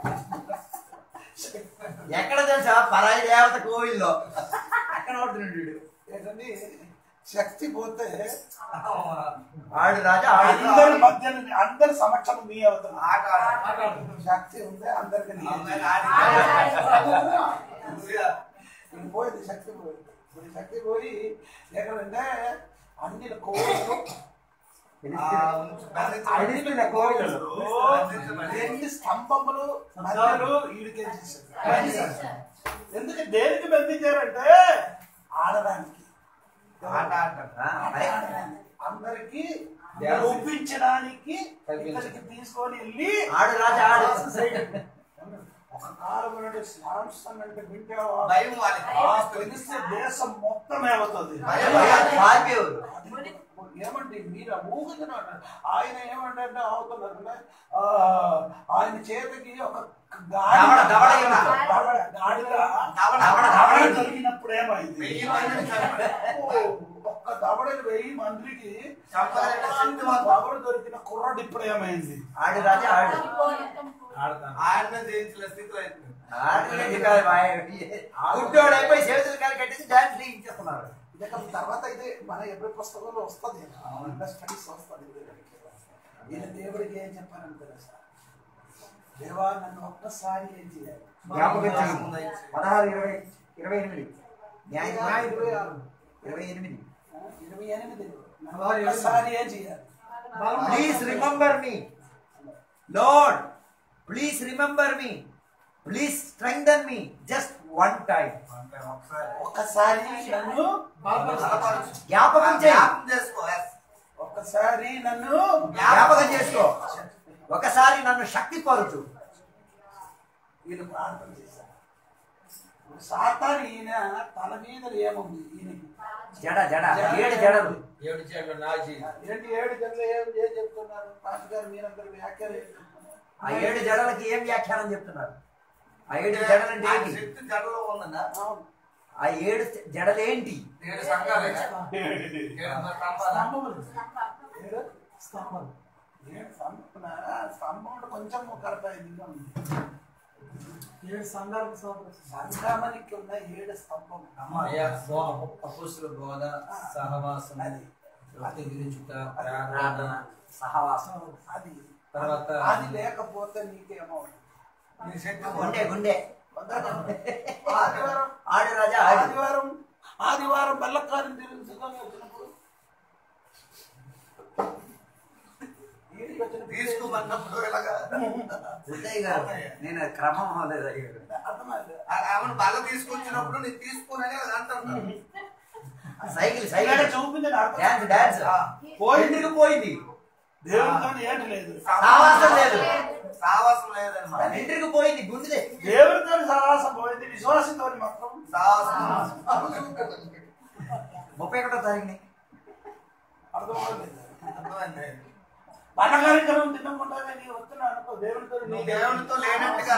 ఎక్కడ తెలుసా పరాయి దేవత కోవిల్లో అక్కడ పడుతున్నాడు వీడు. ఏంటంటే శక్తి పోతే ఆడు రాజా ఆడు అందరి మధ్య అందరి సమక్షం నీ అవుతుంది ఆట ఆడు. శక్తి ఉంది అందరికి నీ ఆమెన్ అవుతుంది. ఆడి. ఇది పోయింది శక్తి పోయింది ఇప్పుడు ఈ శక్తి పోయి ఎక్కడంటే అన్ని కోవిలు ఆ, ఉంచు. అడిగిన కోవిలలో ఎన్ని స్తంభములు మధ్యలో ఈడికే చేశారు ఎందుకు దేనికి బంధించారంటే ఆడడానికి ఆట ఆడటం. ఆ, అదే. ఆడడానికి. అందరికి ఒప్పించడానికి ఇక్కడికి తీసుకొని వెళ్ళి ఆడు రాజా ఆడు ఒక కాలం నుండి సాంసన్ అంటే వింటే భయం వాళ్ళకి ఆ తెలిస్తే దేశం మొత్తం ఏమవుతుంది భయం. పారిపోయేవారు అది ఏమండి మీరు ఊగుతున్నారు ఆయన ఏమంటే అవుతున్నారంటే ఆ, ఆయన చేతికి ఒక దవడ, దవడ గాడి ఇవ్వాలి. దవడ, గాడిద దవడ, దవడ దవడ. దొరికినప్పుడు ఏమైంది వెయ్యి మందిని చంపాడు. ఓ, ఒక్క దవడలు వెయ్యి మందికి చెప్పగలిగిన శక్తి మాత్రం పవర్ దొరికిన కుర్రాడు ఇప్పుడు ఏమైంది ఆడు రాజా ఆడు ఆడతాను ఆయన జయించిన స్థితిలో అయిపోయింది ఆడు ఏంటి కాదు మా గుడ్డోడు అయిపోయి చేతులు కాలు కట్టేసి డాన్స్ ఇచ్చేస్తున్నారు ఇక తర్వాత ఇది మన ఎవరి పుస్తకంలో వస్తుంది స్టడీస్ వస్తుంది ఈయన దేవుడికి ఏం చెప్పారని తెలుసా దేవా నన్ను ఒక్కసారి ఏం చేయాలి జ్ఞాపకం చేయండి పదహారు ఇరవై ఇరవై ఎనిమిది న్యాయ న్యాయ ఇరవై ఆరు. ఇరవై ఎనిమిది ఇరవై ఎనిమిది నన్ను ఒక్కసారి ఏం చేయాలి please remember me lord please remember me please strengthen me just one time ఒకసారి ఒక్కసారి నన్ను బలపరచు. జ్ఞాపకం చేయి జ్ఞాపకం చేసుకో yes. ఒక్కసారి నన్ను జ్ఞాపకం చేసుకో ఒకసారి నన్ను శక్తి పరుచు ఈయన ప్రార్థన చేశారు సాతాను ఈయన తల మీద ఏముంది ఈయనకి జడ జడ ఏడు జడలు ఏడు చేయడం నా జీవితం ఏంటి ఏడు గంటలు ఏం ఏం చెప్తున్నారు పాస్టర్ గారు మీరందరూ వ్యాఖ్యలు ఏం చెప్తున్నారు? ఆ ఏడు జడలకి ఏం వ్యాఖ్యానం చెప్తున్నారు ఆ ఏడు జడలు అంటే ఆయన ఏంటి శక్తి జడలో ఉందన్నా అవును. ఆ ఏడు జడలేంటి ఏడు సంఘాలు ఏడు మరి స్తంభాలా? స్తంభములు. ఏడు స్తంభాలు. ఏడు స్తంభం స్తంభం అంటే కొంచెం కరెక్ట్ అయింది ఉంది ఏడు సంఘాలకు సంగమానికి ఉన్న ఏడు స్తంభం అయ్యా బోధ అపోస్తుల బోధ సహవాసం అది ప్రతిగురించుట ప్రార్థన ప్రార్థన సహవాసం అది తర్వాత అది లేకపోతే నీకేమవుతుంది నీ శక్తి గుండె గుండె ఆదివారం ఆడు రాజా ఆడు ఆదివారం ఆదివారం బెల్లకారం తిరుగుతుందని వచ్చినప్పుడు ఈడికి వచ్చినప్పుడు తీసుకోమన్నప్పుడు ఇలాగా ఉదయ్ గారు నేను క్రమం లేదు అయ్యాడు అర్థమైంది ఆ- ఆమెను బల్ల తీసుకొచ్చినప్పుడు నేను తీసుకోనని అంటాను సైకిల్ ఇక్కడ సైకిల్ చూపించండి డాన్స్ అర్థం డాన్స్ పోయింది పోయింది పోయింది దేవుడితో ఏంటి లేదు సావాసం లేదు సావాసం లేదన్నమాట ఇంటికి పోయింది గుండెదే దేవుడితో సహవాసం పోయింది విశ్వాసంతో మాత్రం సావాసం ముప్పై ఒకటో తారీఖుని అర్థమవుతుంది అర్థమైంది పండ కార్యక్రమం తినకుండా నేను వస్తున్నా అనుకో దేవుడితో నువ్వు దేవునితో లేనట్టుగా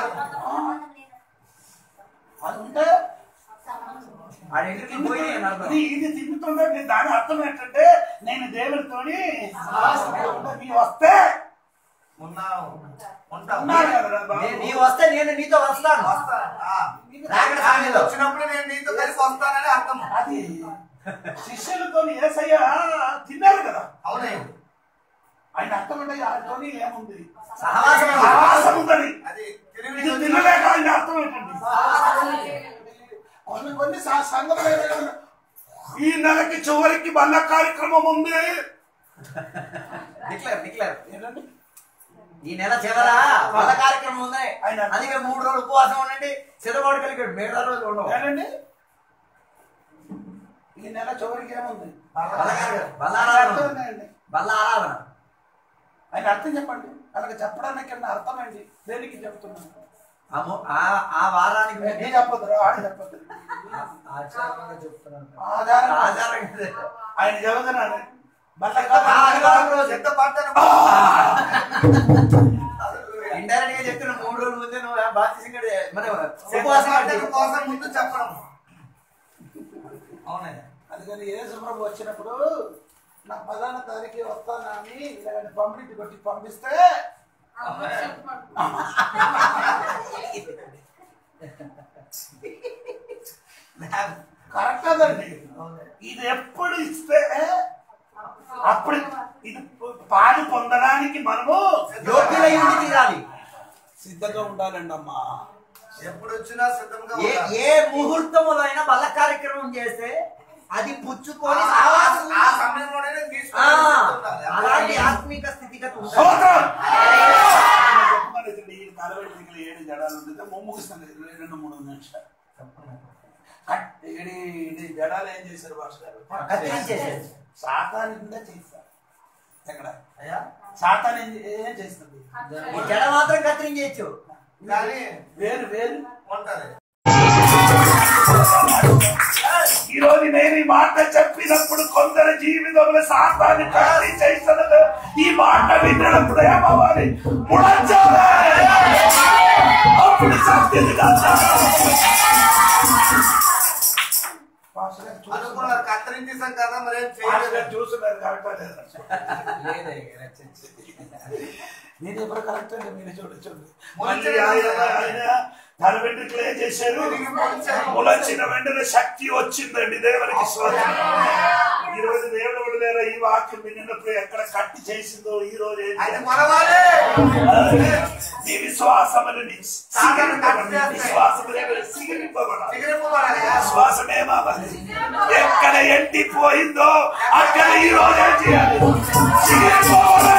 అది ఉంటే ఆడ ఇంటికి పోయి నేను అర్థం. ఇది ఇది తిరుగుతుంటే నీ దాని అర్థం ఏంటంటే నేను దేవుడితోని సహవాసంతో ఉంటా. నీ వస్తే ఉన్నావు ఉంటావు ఉన్నారు కదరా బాబు. నే- నీ వస్తే నేను నీతో వస్తాను వస్తా. ఆ. రాకడ సమయంలో వచ్చినప్పుడు నేను నీతో కలిసి వస్తానని అర్థం అది శిష్యులతో ఏసయ్య తిన్నారు కదా అవునే ఆయన అర్థం అంటే ఆయనతోని ఏముంది సహవాసం ఉంది. సహవాసం ఉందని అది తిరిగి ఇది వచ్చి- తినలేక ఆయన అర్థం ఏంటండి కొన్ని కొన్ని స- సంఘములు ఏదైనా ఈ నెలకి చివరికి బల్ల కార్యక్రమం ఉంది డిక్లేర్ డిక్లేర్ ఏంటండి ఈ నెల చివర పద కార్యక్రమం ఉంది ఆయన- అందుకే మూడు రోజులు ఉపవాసం ఉండండి సిద్ధపాటు కలిగాడు మిగతా రోజులు ఉండవు ఏంటండి ఈ నెల చివరికి ఏముంది బల్ల కార్య- బల్ల ఆరాధన అర్థం ఉంది. ఏంటండి? బల్ల ఆరాధన ఆయన అర్థం చెప్పండి అలాగే చెప్పడానికి ఉన్న అర్థం ఏంటి దేనికి చెప్తున్నాను ఆ ము- ఆ- ఆ వారానికి నీ ముందే చెప్పొద్దు ఆడ చెప్పొద్దు ఆచారంగా చెప్తున్నాను ఆధారం ఆధారంగా ఆయన చెబుతున్నాడు బల్ల ఆదివారం రోజు ఎంత పట్టను ఇండైరెక్ట్ గా చెప్తున్నా మూడు రోజుల ముందే నువ్వు బాప్తిసం కూడా మన ఉపవాసం ఉపవాసం పట్టణం అంటే కోసం ముందు చెప్పడం అవునే అందుకని ఏ ప్రభు వచ్చినప్పుడు నా పదాన తారీఖు వస్తానని ఇలాగ పంపిణీ కొట్టి పంపిస్తే కరెక్ట్ అదండి ఇది ఎప్పుడు ఇస్తే అప్పుడు ఇది పాలు పొందడానికి మనము యోగ్యులై ఉండి తీరాలి సిద్ధంగా ఉండాలండి అమ్మా ఎప్పుడు వచ్చినా సిద్ధంగా ఏ ఉండాలి. ఏ ముహూర్తములైనా బల్ల కార్యక్రమం చేస్తే అది పుచ్చుకొని ఆ- సావాసం ఆ సమయంలోనే ఆ, తీసుకొని ఉండాలి. అలాంటి ఆత్మిక స్థితిగతి ఉంటుంది స్తోత్రం! చెప్పుకోలేదండి, ఈ నలభై డిగ్రీల ఏడు జడాలు ఉంటే ముగిస్తుంది రెండు మూడు నిమిషాలు కట్ ఏడి ఇది జడాలు ఏం చేశారు భాష గారు కత్తిరించేసేది. సాతాని కింద చేశారు ఎక్కడ అయ్యా సాతాన్ ఏం ఏం చేస్తుంది ఈ జడ మాత్రం కత్తిరించేయచ్చు కానీ వేరు వేరు ఉంటది ఈ రోజు నేను ఈ మాట చెప్పినప్పుడు కొందరి జీవితంలో సాతాన్ని కత్తి చేస్తున్నది ఈ మాట విన్నప్పుడు ఏమవ్వాలి ముడచాలి అప్పుడు సత్యది అనుకున్నారు కత్తిరించేసాం కదా మరి ఏం చేయలేదు చూస్తున్నారు కరెక్టా లేదా లేదయ్యా చర్చి నేను ఎవరు కరెక్ట్ అంటే మీరు చూడండి చూడండి మొలిచిన మళ్ళీ ఆయన ఆయన తల వెంట్రుకలు ఏం చేశారు మొలచిన వెంటనే శక్తి వచ్చిందండి దేవునికి స్తోత్రం ఈ రోజు దేవుడు వదిలేరా ఈ వాక్యం విన్నప్పుడు ఎక్కడ కట్టి చేసిందో ఈ రోజు ఏం అది చేయాలి? మనవాడే నీ విశ్వాసములని సిగిరింపబడాలి. విశ్వాసములని సిగిరింపబడాలి. ఎగిరిపోవాలయ్యా. విశ్వాసమే మావాలి ఎక్కడ ఎండిపోయిందో అక్కడ ఈ రోజు ఏం చేయాలి సిగిరిపోవాలి.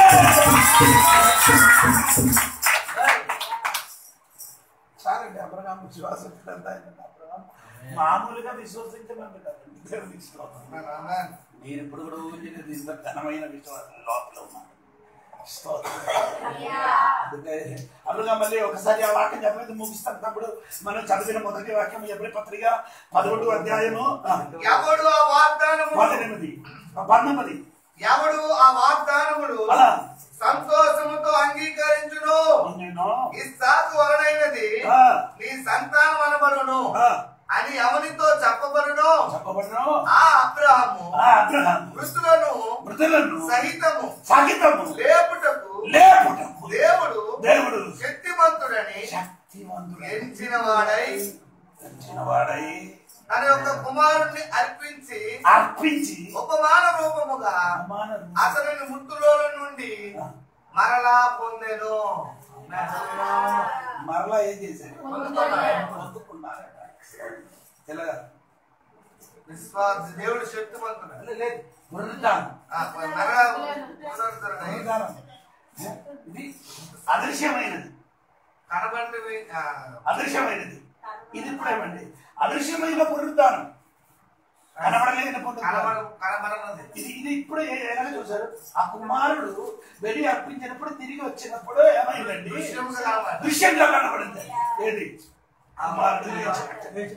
చాలండి అబ్రహాం విశ్వాసం ఇదంతా అయిందండి. అబ్రహాం మామూలుగా విశ్వసించమండి కదండి దేవునికి స్తోత్రం. ఆమేన్. నేను ఇప్పుడు కూడా ఊహించలేదు ఇంత ఘనమైన విశ్వాసం లోపల ఉన్నాను స్తోత్రం. అందుకే అందుగా మళ్ళీ ఒకసారి ఆ వాక్యం చెప్పలేదు ముగిస్తాను తప్పుడు మనం చదివిన మొదటి వాక్యం ఎప్పుడు పత్రిక పదకొండు అధ్యాయము ఆ, ఎవడు ఆ వాగ్దానముడు పద్దెనిమిది ఆ, పంతొమ్మిది ఎవడు ఆ వాగ్దానముడు అలా సంతోషముతో అంగీకరించును నేను ఇస్సాకు వలనైనది ఆ, నీ సంతానం అనబడును ఆ, అని ఎవనితో చెప్పబడును చెప్పబడిన ఆ అబ్రహము ఆ అబ్రహాం మృతులను మృతులను సహితము సహితము లేపుటకు లేపుటకు దేవుడు దేవుడు శక్తిమంతుడని శక్తివంతుడు ఎంచిన వాడై వాడై తన యొక్క కుమారుణ్ణి అర్పించి అర్పించి ఉపమాన రూపముగా అవమాన అతనిని ముట్టులోల నుండి మరలా పొందెను మరలా ఏం చేశారు పొందుకున్నారట. ఎలాగా విశ్వాస దేవుడు శక్తిమంతుడు లే- లేదు పునరుద్ధానం ఆ, మరలా పునరుద్ధరణ. పునరుద్ధానం ఇది అదృశ్యమైనది కనబడినవి ఆ, అదృశ్యమైనది ఇది ఇప్పుడు ఏమండి అదృశ్యమైన పునరుద్ధానం కనబడలేని పునరుద్ధానం కనబడ కనబడనది ఇది ఇది ఇప్పుడు ఏ- ఎలా చూసారు ఆ కుమారుడు వెడి అర్పించినప్పుడు తిరిగి వచ్చినప్పుడు ఏమైందండి దృశ్యముగా కనబడ దృశ్యంగా కనబడింది ఏది ఆ కుమారుడు లేచినట్టు.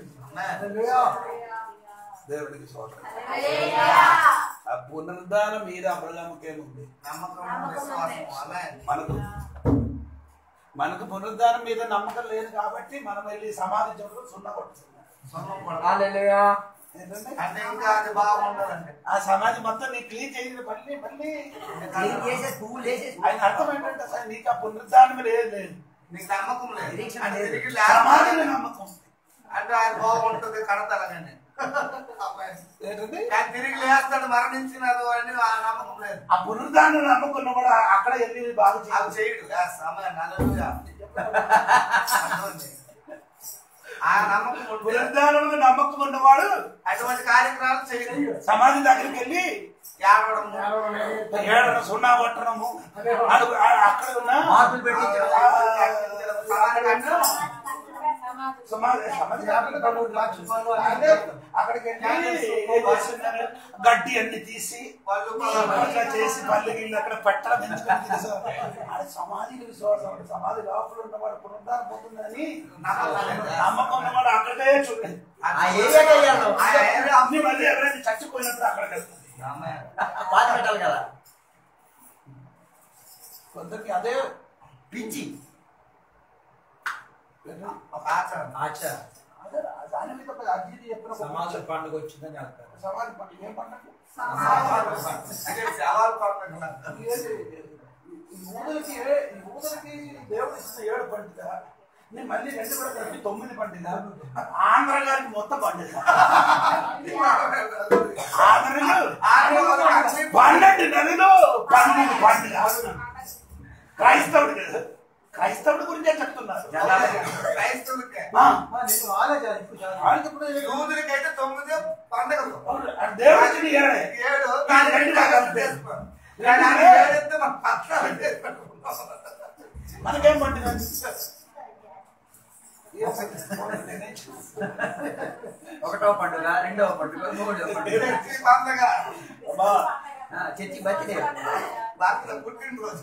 దేవుడికి స్తోత్రం ఆ పునరుద్ధానం మీద అబ్రహాముకేముంది నమ్మకం విశ్వాసం ఆమేన్. మనకు మనకు పునరుద్ధానం మీద నమ్మకం లేదు కాబట్టి మనం వెళ్ళి సమాధి చోట్ల సున్న కొట్టుతున్నాం సొంతం కూడా. హల్లెలూయా. ఏంటంటే అంటే ఇంకా అది బాగుండదండి ఆ సమాధి మొత్తం నీ క్లీన్ చేసిన మళ్ళీ మళ్ళీ క్లీన్ చేసేసి పువ్వులు వేసేసి ఆయన అర్థం ఏంటంటే అసలు నీకు ఆ పునరుద్ధానం లేదు లేదు నీకు నమ్మకం లేదు నిరీక్షణ అంటే లేదు. తిరిగి సమాధిలో లేకపోతే నమ్మకం అంటే ఆయన బాగుంటుంది కడతలగానే ఆమేన్. ఏంటంటే కానీ తిరిగి లేస్తాడు మరణించినది అని ఆ నమ్మకం లేదు ఆ పునరుద్ధానం నమ్మకున్న కూడా అక్కడ వెళ్ళి బాగు అది చేయాలి చేయడు Yes, ఆమేన్. హల్లెలూయా. అర్థమైంది. ఆ నమ్మకం ఉంటే పునరుద్ధానం నమ్మకం ఉన్నవాడు అటువంటి కార్యక్రమాలు చేయడు సమాధి దగ్గరికి వెళ్ళి ఏడవడం ఏడన సున్నా కొట్టడము అడు- ఆ- అక్కడ ఉన్న మార్పులు పెట్టించడం. ఆ, అక్కడ ఉన్న సమాధి సమాధి కాకుండా అదే, అక్కడికి వెళ్ళి ఏం చేస్తున్నారు గడ్డి అన్ని తీసి వాళ్ళు అట్లా చేసి పల్లె గిల్లు అక్కడ పెట్టడం ఎందుకని తెలుసా ఆడ సమాధికి విశ్వాసం అంటే సమాధి లోపల ఉన్నవాడు పునరుద్ధానం పోతుందని నమ్మకం ఉన్నవాడు అక్కడికే చూడండి ఆ ఏరియాకి వెళ్ళాను. ఆ ఏరియా అన్ని మళ్ళీ ఎవరైనా చచ్చిపోయినప్పుడు అక్కడికి వెళ్తుంది ఆమేన్. పాత పెట్టాలి కదా కొందరికి అదే పిచ్చి ఒక ఆచారం ఆచా అదే దాని మీద ఒక అర్జీ చెప్పిన ఒక సమాజ పండుగ వచ్చిందని అంటారు సమాధి పండుగ ఏం పండుగ అంటే సేవలు పడుతున్నారు ఏది? ఈ యూదులకి ఏ- ఈ యూదులకి దేవుడు ఇచ్చిన ఏడు పండుగ నేను మళ్ళీ రెండు కూడా కలిపి తొమ్మిది పండుగ ఆంధ్ర గారికి మొత్తం పండుగ ఆంధ్రలో పన్నెండు నెలలు పన్నెండు పండుగ క్రైస్తవుడు కదా. క్రైస్తవుడి గురించే చెప్తున్నారు క్రైస్తవులకే ఆ, నేను ఆలోచన ఇప్పుడు చాలా వాళ్ళకి ఇప్పుడు యూదులకైతే తొమ్మిది పండుగలు ఆ దేవుడికి ఏడే ఏడు దాని రెండు భాగాలు చేసుకో. కానీ ఆయన ఏడైతే మన పట్ల చేసుకుంటాం. మనకేం పండుగ ఒకటో పండుగ రెండవ పండుగ మూడవ పండుగ చర్చి పండుగ అమ్మా, ఆ, చర్చి బర్త్డే భర్త పుట్టినరోజు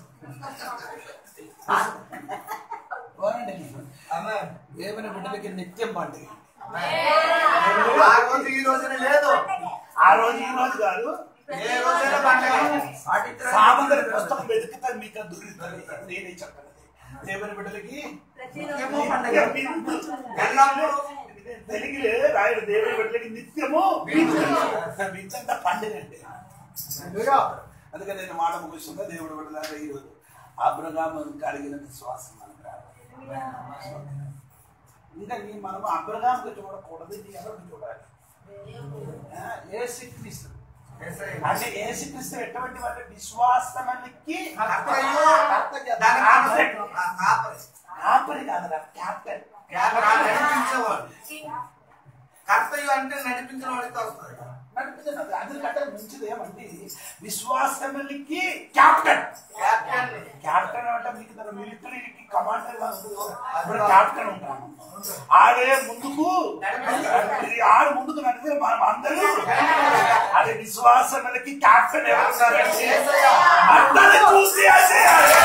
పోనండి. అమ్మే. దేవుని బిడ్డలకి నిత్యం పండుగ ఆ రోజు ఈ రోజున లేదు ఆ రోజు ఈ రోజు కాదు ఏ రోజైనా పండుగ సామంతర పుస్తకం వెతికితే మీకు అది దొరుకుతుంది నేనే చెప్పలేదు దేవుని బిడ్డలకి ప్రతిరోజు నిత్యం విందు. ఎల్లప్పుడూ తెలుగులో రాయడు దేవుని బిడ్డలకి నిత్యము విందంత పండుగ అండి అందుకని నేను మాట ముగిస్తుందా దేవుడు విడుదల ఈరోజు అబ్రగాము కలిగిన విశ్వాసం మనకు రావాలి ఇంకా ఈ మనం అబ్రగాముకి చూడకూడదు నీ ఎవరికి చూడాలి ఆ, యేసుక్రీస్తు అంటే యేసుక్రీస్తు ఎటువంటి వాటి విశ్వాసమనికి కర్తయు, కర్తయ్య. దాని ఆపోజిట్. ఆ, కాపరి. కాపరి కాదురా క్యాప్టెన్ కాపరి నడిపించేవాడు కర్తయు అంటే నడిపించిన వాడికి వస్తుంది నడుపుతున్నది అందుకంటే మంచిది ఏమంటే విశ్వాసములకి క్యాప్టెన్ క్యాప్టెన్ క్యాప్టెన్ అంటే మీకు తన మిలిటరీకి కమాండర్ గా ఉంటుంది కదా. ఇప్పుడు క్యాప్టెన్ ఉంటాను ఆడే ముందుకు ఇది ఆడు ముందుకు నడిపితే మనం అందరూ అది విశ్వాసములకి క్యాప్టెన్ ఎవరున్నారంటే అందరిని చూసి చేయాలి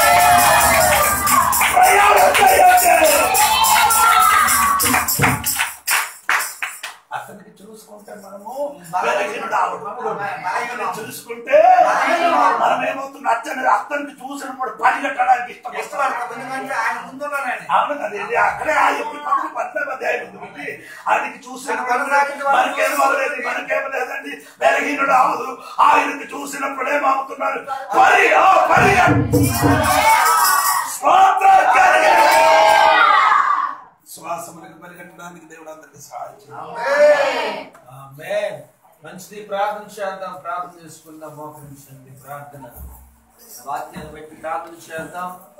ప్రయాణం చేయాలి. అతనికి చూసుకుంటే మనము బలహీనుడు అవుతాము. బలహీనుడు చూసుకుంటే మనం ఏమవుతుంది అతని అతనికి చూసినప్పుడు పని కట్టడానికి ఇష్టం ఇష్టపడతాం ఎందుకంటే ఆయన ముందున్నానే అవును కదండి అక్కడే ఆ ఎప్పుడు పక్కన పద్దెనిమిది అధ్యాయం ఉంది ఉంది. ఆయనకి చూసినప్పుడు మనకేం అవ్వలేదు మనకేం లేదండి బలహీనుడు అవదు ఆయనకి చూసినప్పుడు ఏమవుతున్నారు పరి ఓ పరి స్తోత్రం కలిగి. శ్వాసములకు పరిగెట్టడానికి దేవుడు అందరికి సహాయం చేయాలి. ఆమేన్. మంచిది ప్రార్థన చేద్దాం ప్రార్థన చేసుకుందాం మోకరించండి ప్రార్థన వాక్యాన్ని బట్టి ప్రార్థన చేద్దాం